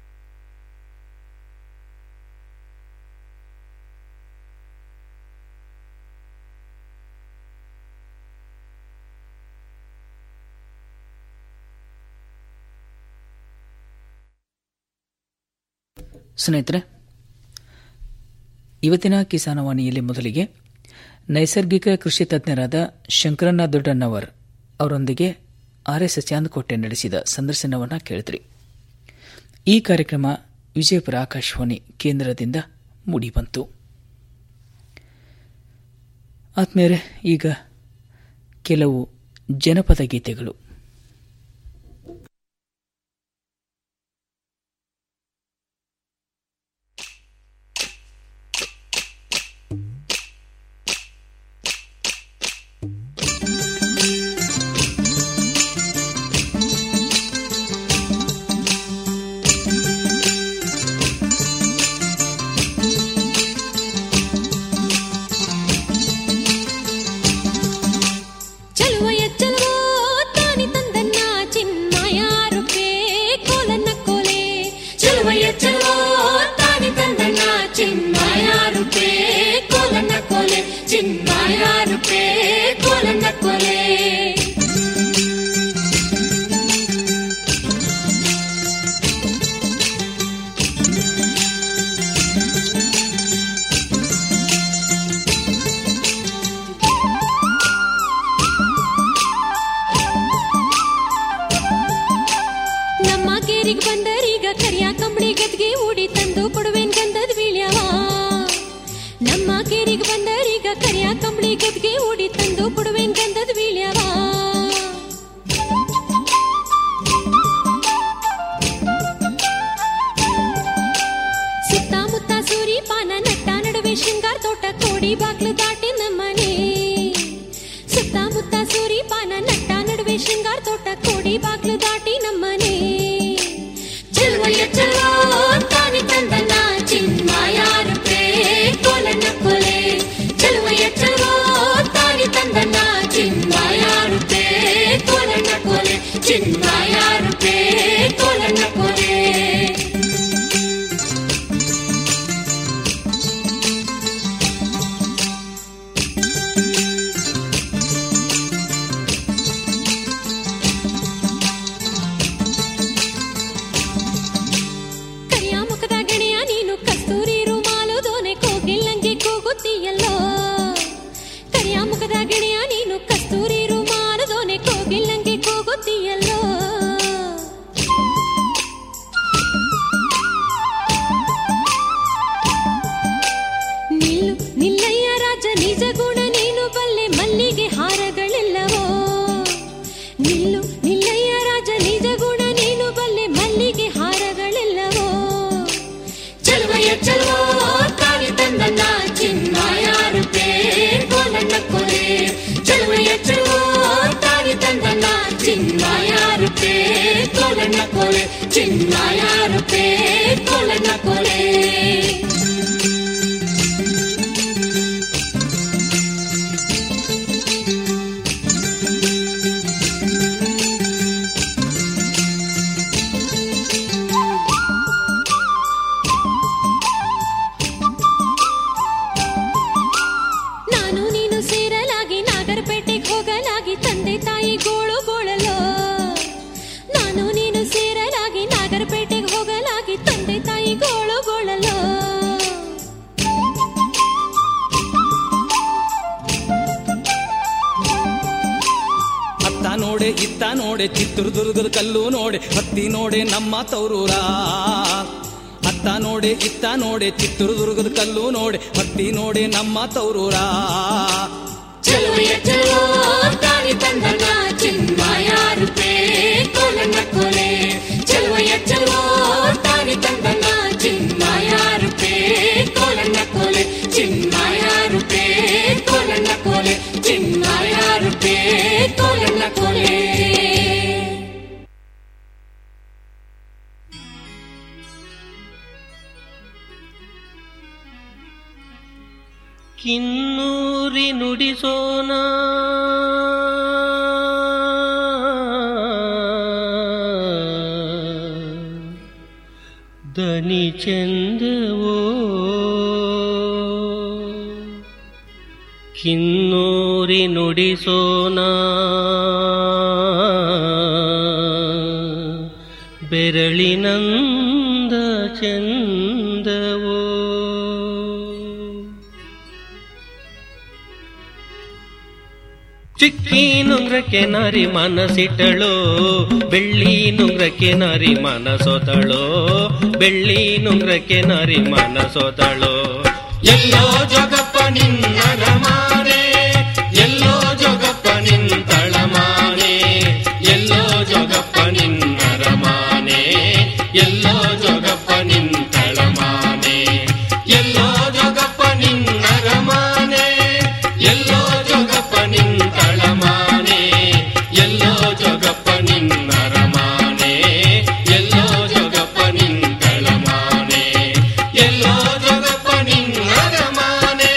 ಸ್ನೇಹಿತರೆ ಇವತ್ತಿನ ಕಿಸಾನವಾಣಿಯಲ್ಲಿ ಮೊದಲಿಗೆ ನೈಸರ್ಗಿಕ ಕೃಷಿ ತಜ್ಞರಾದ ಶಂಕರಣ್ಣ ದೊಡ್ಡಣ್ಣವರ್ ಅವರೊಂದಿಗೆ ಆರ್ ಎಸ್ ಚಾಂದಕೋಟೆ ನಡೆಸಿದ ಸಂದರ್ಶನವನ್ನು ಕೇಳಿದ್ರಿ ಈ ಕಾರ್ಯಕ್ರಮ ವಿಜಯಪುರ ಆಕಾಶವಾಣಿ ಕೇಂದ್ರದಿಂದ ಮೂಡಿಬಂತು ಆತ್ಮೇರೆ ಈಗ ಕೆಲವು ಜನಪದ ಗೀತೆಗಳು ಚಲುವಯ ಚಲುವೋ ತಾನಿ ತಂದನ್ನ ಚಿನ್ಮಯ ರೂಪೇ ಕೋಲನ್ನ ಕೋಲೆ ಚಲುವಯ ಚಲುವೋ ತಾನಿ ತಂದನ್ನ ಚಿನ್ಮಯ ರೂಪೇ ಕೋಲನ್ನ ಕೋಲೆ ಚಿನ್ಮಯ ರೂಪೇ ಕೋಲನ್ನ ಕೋಲೆ ನಮ್ಮ ಕೇರಿಗೆ ಬಂದರೀಗ ಕರಿಯ ಕಂಬಳಿ ಗದ್ಗೆ ಉಡಿ ತಂದು ಕೊಡುವೇನ್ ಗಂಧದ ಬೀಳ್ಯವ ನಮ್ಮ ಕೇರಿಗೆ ಬಂದರೀಗ ಕರಿಯ ಕಂಬಳಿ ಗದ್ಗೆ ಉಡಿ ತಂದು ಕೊಡುವೇನ್ ಗಂಧದ ಬೀಳ್ಯವ ಸುತ್ತಮುತ್ತ ಸೂರಿ ಪಾನ ನಟ್ಟ ನಡುವೆ ಶೃಂಗಾರ ತೋಟ ಕೋಡಿ ಬಾಗ್ಲು ದಾಟಿ ನಮ್ಮನೆ ಸುತ್ತಮುತ್ತ ಸೂರಿ ಪಾನ ನಟ್ಟ ನಡುವೆ ಶೃಂಗಾರ ತೋಟ ಕೋಡಿ ಬಾಗ್ಲು ದಾಟಿ ನಮ್ಮನೆ ಚೆಲುವಯ್ಯ ಚೆಲುವ ತಾನಿ ತಂದನ ಚಿನ್ಮಯ ರೂಪೇ ಕೋಲನ್ನ ಕೊಲೆ ಚೆಲುವಯ್ಯ ಚೆಲುವ ತಾನಿ ತಂದನ ಚಿನ್ಮಯ ರೂಪೇ ಕೋಲನ್ನ ಕೊಲೆ ಚಿನ್ಮಯ ರೂಪೇ ಕೋಲನ್ನ ಕೊಲೆ ಕರಿಯ ಮುಖದ ಗೆಳೆಯ ನೀನು ಕಸ್ತೂರಿ ರುಮಾಲು ದೋನೆ ಕೋಗಿಲ್ಲಂಗೆ ಕೂಗುತ್ತೀಯಲ್ಲೋ ಕರಿಯ ಮುಖದ ಗೆಳೆಯ ನೀನು ಕಸ್ತೂರಿ ರುಮಾಲು ದೋನೆ ಕೋಗಿಲ್ಲಂಗೆ ಕೂಗುತ್ತೀಯಲ್ಲೋ ನಿಲ್ಲು ನಿಲ್ಲಯ್ಯ ರಾಜ ನಿಜ ಗುಣ ನೀನು ಬಲ್ಲೆ ಮಲ್ಲಿಗೆ ಹಾರಗಳಿಲ್ಲವೋ ನಿಲ್ಲು ನಿಲ್ಲಯ್ಯ ರಾಜ ನಿಜ ಗುಣ ನೀನು ಬಲ್ಲೆ ಮಲ್ಲಿಗೆ ಹಾರಗಳಿಲ್ಲವೋ ಚಲುವಯ್ಯ ಚಲುವೋ ತಾನಿ ತಂದನ್ನ ಚಿನ್ಮಯ ರೂಪೇ ಕೋಲನ್ನ ಕೊಲೆ ಚಲುವಯ್ಯ ಚಲುವೋ ತಾನಿ ತಂದನ್ನ ಚಿನ್ಮಯ ರೂಪೇ ಕೋಲನ್ನ ಕೊಲೆ ಚಿನ್ಮಯ ರೂಪೇ ಕೋಲನ್ನ ಕೊಲೆ ನಾನು ನೀನು ಸೇರಲಾಗಿ ನಾಗರಪೇಟೆಗೆ ಹೋಗಲಾಗಿ ತಂದೆ ನೋಡೆ ಚಿತ್ರದುರ್ಗದ ಕಲ್ಲು ನೋಡೆ ಹತ್ತಿ ನೋಡೆ ನಮ್ಮ ತೌರೂರ ಅತ್ತ ನೋಡೆ ಇತ್ತ ನೋಡೆ ಚಿತ್ರದುರ್ಗದ ಕಲ್ಲು ನೋಡೆ ಹತ್ತಿ ನೋಡೆ ನಮ್ಮ ತೌರೂರ ಚಲುವೆಯ ಚಲೋ ತಾನಿ ತಂದನ ಚಿನ್ಮಯ ರೂಪೇ ಕೋಲನ್ನ ಕೋಲೆ ಚಲುವೆಯ ಚಲೋ ತಾನಿ ತಂದನ ಚಿನ್ಮಯ ರೂಪೇ ಕೋಲನ್ನ ಕೋಲೆ ಚಿನ್ಮಯ ರೂಪೇ ಕೋಲನ್ನ ಕೋಲೆ ಚಿನ್ಮಯ ರೂಪೇ ಕೋಲನ್ನ ಕೋಲೆ ಕಿನ್ನೂರಿ ನುಡಿಸೋನ ದನಿ ಚಂದವೋ ಕಿನ್ನೂರಿ ನುಡಿಸೋನ ಬೆರಳಿನಂದ ಚಂದವೋ ಚಿಕ್ಕಿ ನುಂಗ್ರಕ್ಕೆ ನಾರಿ ಮನಸ್ಸಿಟ್ಟಳು ಬೆಳ್ಳಿ ನುಂಗ್ರಕ್ಕೆ ನಾರಿ ಮನಸೋತಳು ಬೆಳ್ಳಿ ನುಂಗ್ರಕ್ಕೆ ನಾರಿ ಮನಸೋತಳು ಎಲ್ಲೋ ಜಗಪ್ಪ ನಿನ್ನ ಮಾನೆ ಎಲ್ಲೋ ಜಗಪ್ಪ ನಿಂತಳ ಮಾನೆ ಎಲ್ಲೋ ಜಗಪ್ಪ ನಿನ್ನ ಮಾನೆ ಎಲ್ಲೋ ಜಗಪ್ಪ ನಿಂತಳ ಮಾನೆ ಎಲ್ಲೋ ಜಗಪ್ಪ ನಿನ್ನ ಮಾನೆ ಎಲ್ಲೋ ಜಗಪ್ಪ ನಿಂತಳ ಮಾನೆ ಎಲ್ಲೋ ಜಗಪ್ಪ ನಿನ್ನ ಮಾನೆ ಎಲ್ಲೋ ಜಗಪ್ಪ ನಿಂತಳ ಮಾನೆ ಎಲ್ಲೋ ಜಗಪ್ಪ ನಿನ್ನ ಮಾನೆ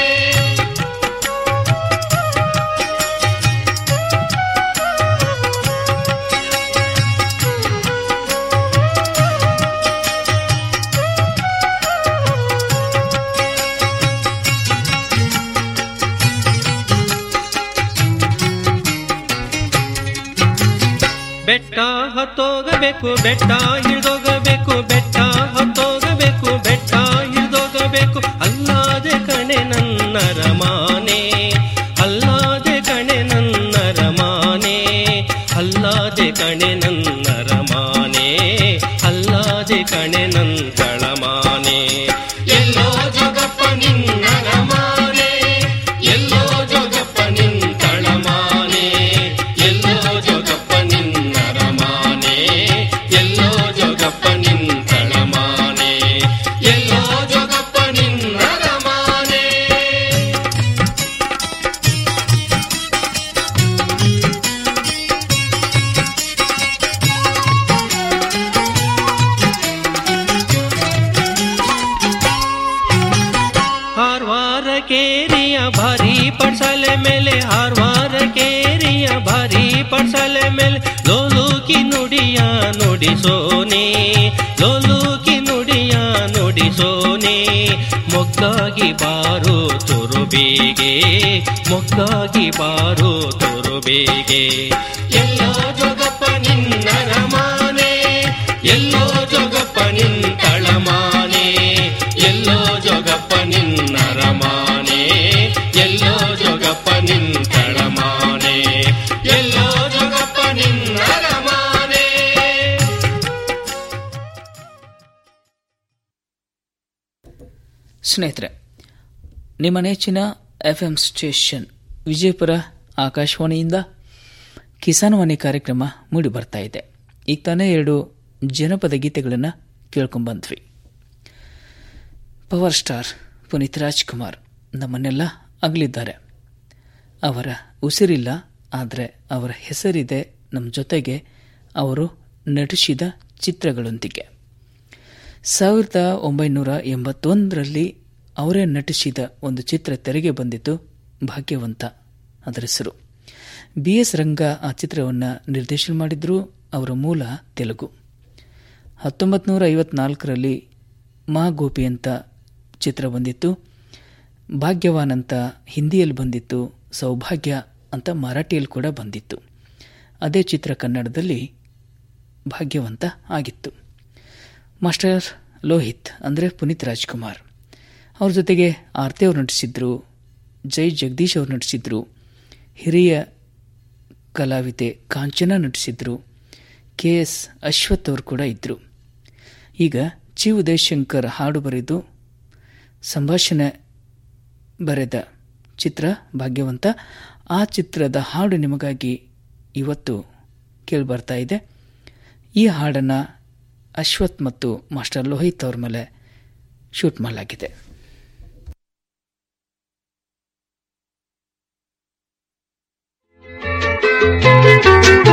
ಬೆಟ್ಟ ಹತ್ತೋಗಬೇಕು ಬೆಟ್ಟ ಹಿಡಿದೋಗಬೇಕು ಬೆಟ್ಟ ಹತ್ತೋಗಬೇಕು ಬೆಟ್ಟ ಹಿಡಿದೋಗಬೇಕು ಅಲ್ಲಾದೆ ಕಣೆ ನನ್ನ ರಮಾನೆ ಅಲ್ಲಾದೆ ಕಣೆ ನನ್ನ ರಮಾನೆ ಅಲ್ಲಾದೆ ಕಣೆ ನನ್ನ ರಮಾನೆ ಅಲ್ಲಾದೆ ಕಣೆ ನನ್ನ ಮಾನೆ ಎಲ್ಲೋ ಜಗಪ್ಪ ನಿನ್ನ ರಮಾನೆ ಎಲ್ಲೋ ಜಗಪ್ಪ ನಿಂತಳ ಮಾನೆ ಎಲ್ಲೋ ಜಗಪ್ಪ ನಿನ್ನ ರಮಾನೆ ಎಲ್ಲೋ ಜಗಪ್ಪ ನಿಂತಳ ಮಾನೆ ಎಲ್ಲೋ ಜಗಪ್ಪ ನಿನ್ನ ರಮಾನೆ ಹಾರ್ವಾರ ಕೇರಿಯ ಭಾರಿ ಪಡ್ಸಲೆ ಮೇಲೆ ಹಾರ್ವಾರ ಕೇರಿಯ ಭಾರಿ ಪಡ್ಸಲೆ ಮೇಲೆ ಲೋಲೂಕಿ ನುಡಿಯ ನುಡಿಸೋನೆ ಲೋಲೂಕಿ ನುಡಿಯ ನುಡಿಸೋನೆ ಮೊಗ್ಗಾಗಿ ಬಾರು ತುರುಬಿಗೆ ಮೊಗ್ಗಾಗಿ ಬಾರು ತುರುಬಿಗೆ ಎಲ್ಲೋ ಜೋಗಪ್ಪ ನಿನ್ನ ರಮಾನೆ ಎಲ್ಲೋ ಜೋಗಪ್ಪ ನಿಂತಳ ಮಾನೆ ಎಲ್ಲೋ ಜೋಗಪ್ಪ ನಿನ್ನ ರಮಾನೆ ಎಲ್ಲೋ ಜೋಗಪ್ಪ ನಿಂತಳ ಮಾನೆ ಎಲ್ಲೋ ಜೋಗಪ್ಪ ನಿನ್ನ ರಮಾನೆ ಸ್ನೇಹಿತರೆ ನಿಮ್ಮ ನೆಚ್ಚಿನ ಎಫ್ ಎಂ ಸ್ಟೇಷನ್ ವಿಜಯಪುರ ಆಕಾಶವಾಣಿಯಿಂದ ಕಿಸಾನ್ ವಾಣಿ ಕಾರ್ಯಕ್ರಮ ಮೂಡಿ ಬರ್ತಾ ಇದೆ ಈಗ ತಾನೇ ಎರಡು ಜನಪದ ಗೀತೆಗಳನ್ನು ಕೇಳ್ಕೊಂಬಂದ್ವಿ ಪವರ್ ಸ್ಟಾರ್ ಪುನೀತ್ ರಾಜ್ಕುಮಾರ್ ನಮ್ಮನ್ನೆಲ್ಲ ಅಗಲಿದ್ದಾರೆ ಅವರ ಉಸಿರಿಲ್ಲ ಆದರೆ ಅವರ ಹೆಸರಿದೆ ನಮ್ಮ ಜೊತೆಗೆ ಅವರು ನಟಿಸಿದ ಚಿತ್ರಗಳೊಂದಿಗೆ ಸಾವಿರದ ಒಂಬೈನೂರ ಎಂಬತ್ತೊಂದರಲ್ಲಿ ಅವರೇ ನಟಿಸಿದ ಒಂದು ಚಿತ್ರ ತೆರೆಗೆ ಬಂದಿತ್ತು ಭಾಗ್ಯವಂತ ಅದರ ಹೆಸರು ಬಿ ಎಸ್ ರಂಗ ಆ ಚಿತ್ರವನ್ನು ನಿರ್ದೇಶನ ಮಾಡಿದ್ರು ಅವರ ಮೂಲ ತೆಲುಗು ಹತ್ತೊಂಬತ್ತು ನೂರ ಐವತ್ನಾಲ್ಕರಲ್ಲಿ ಮಾ ಗೋಪಿ ಅಂತ ಚಿತ್ರ ಬಂದಿತ್ತು ಭಾಗ್ಯವಾನ್ ಅಂತ ಹಿಂದಿಯಲ್ಲಿ ಬಂದಿತ್ತು ಸೌಭಾಗ್ಯ ಅಂತ ಮರಾಠಿಯಲ್ಲಿ ಕೂಡ ಬಂದಿತ್ತು ಅದೇ ಚಿತ್ರ ಕನ್ನಡದಲ್ಲಿ ಭಾಗ್ಯವಂತ ಆಗಿತ್ತು ಮಾಸ್ಟರ್ ಲೋಹಿತ್ ಅಂದರೆ ಪುನೀತ್ ರಾಜ್ಕುಮಾರ್ ಅವ್ರ ಜೊತೆಗೆ ಆರ್ತಿ ಅವರು ನಟಿಸಿದ್ರು ಜೈ ಜಗದೀಶ್ ಅವರು ನಟಿಸಿದ್ರು ಹಿರಿಯ ಕಲಾವಿದೆ ಕಾಂಚನ ನಟಿಸಿದ್ರು ಕೆ ಎಸ್ ಅಶ್ವಥ್ ಅವರು ಕೂಡ ಇದ್ದರು ಈಗ ಚಿ ಉದಯಶಂಕರ್ ಹಾಡು ಬರೆದು ಸಂಭಾಷಣೆ ಬರೆದ ಚಿತ್ರ ಭಾಗ್ಯವಂತ ಆ ಚಿತ್ರದ ಹಾಡು ನಿಮಗಾಗಿ ಇವತ್ತು ಕೇಳಿಬರ್ತಾ ಇದೆ ಈ ಹಾಡನ್ನು ಅಶ್ವಥ್ ಮತ್ತು ಮಾಸ್ಟರ್ ಲೋಹಿತ್ ಅವ್ರ ಮೇಲೆ ಶೂಟ್ ಮಾಡಲಾಗಿದೆ Thank you.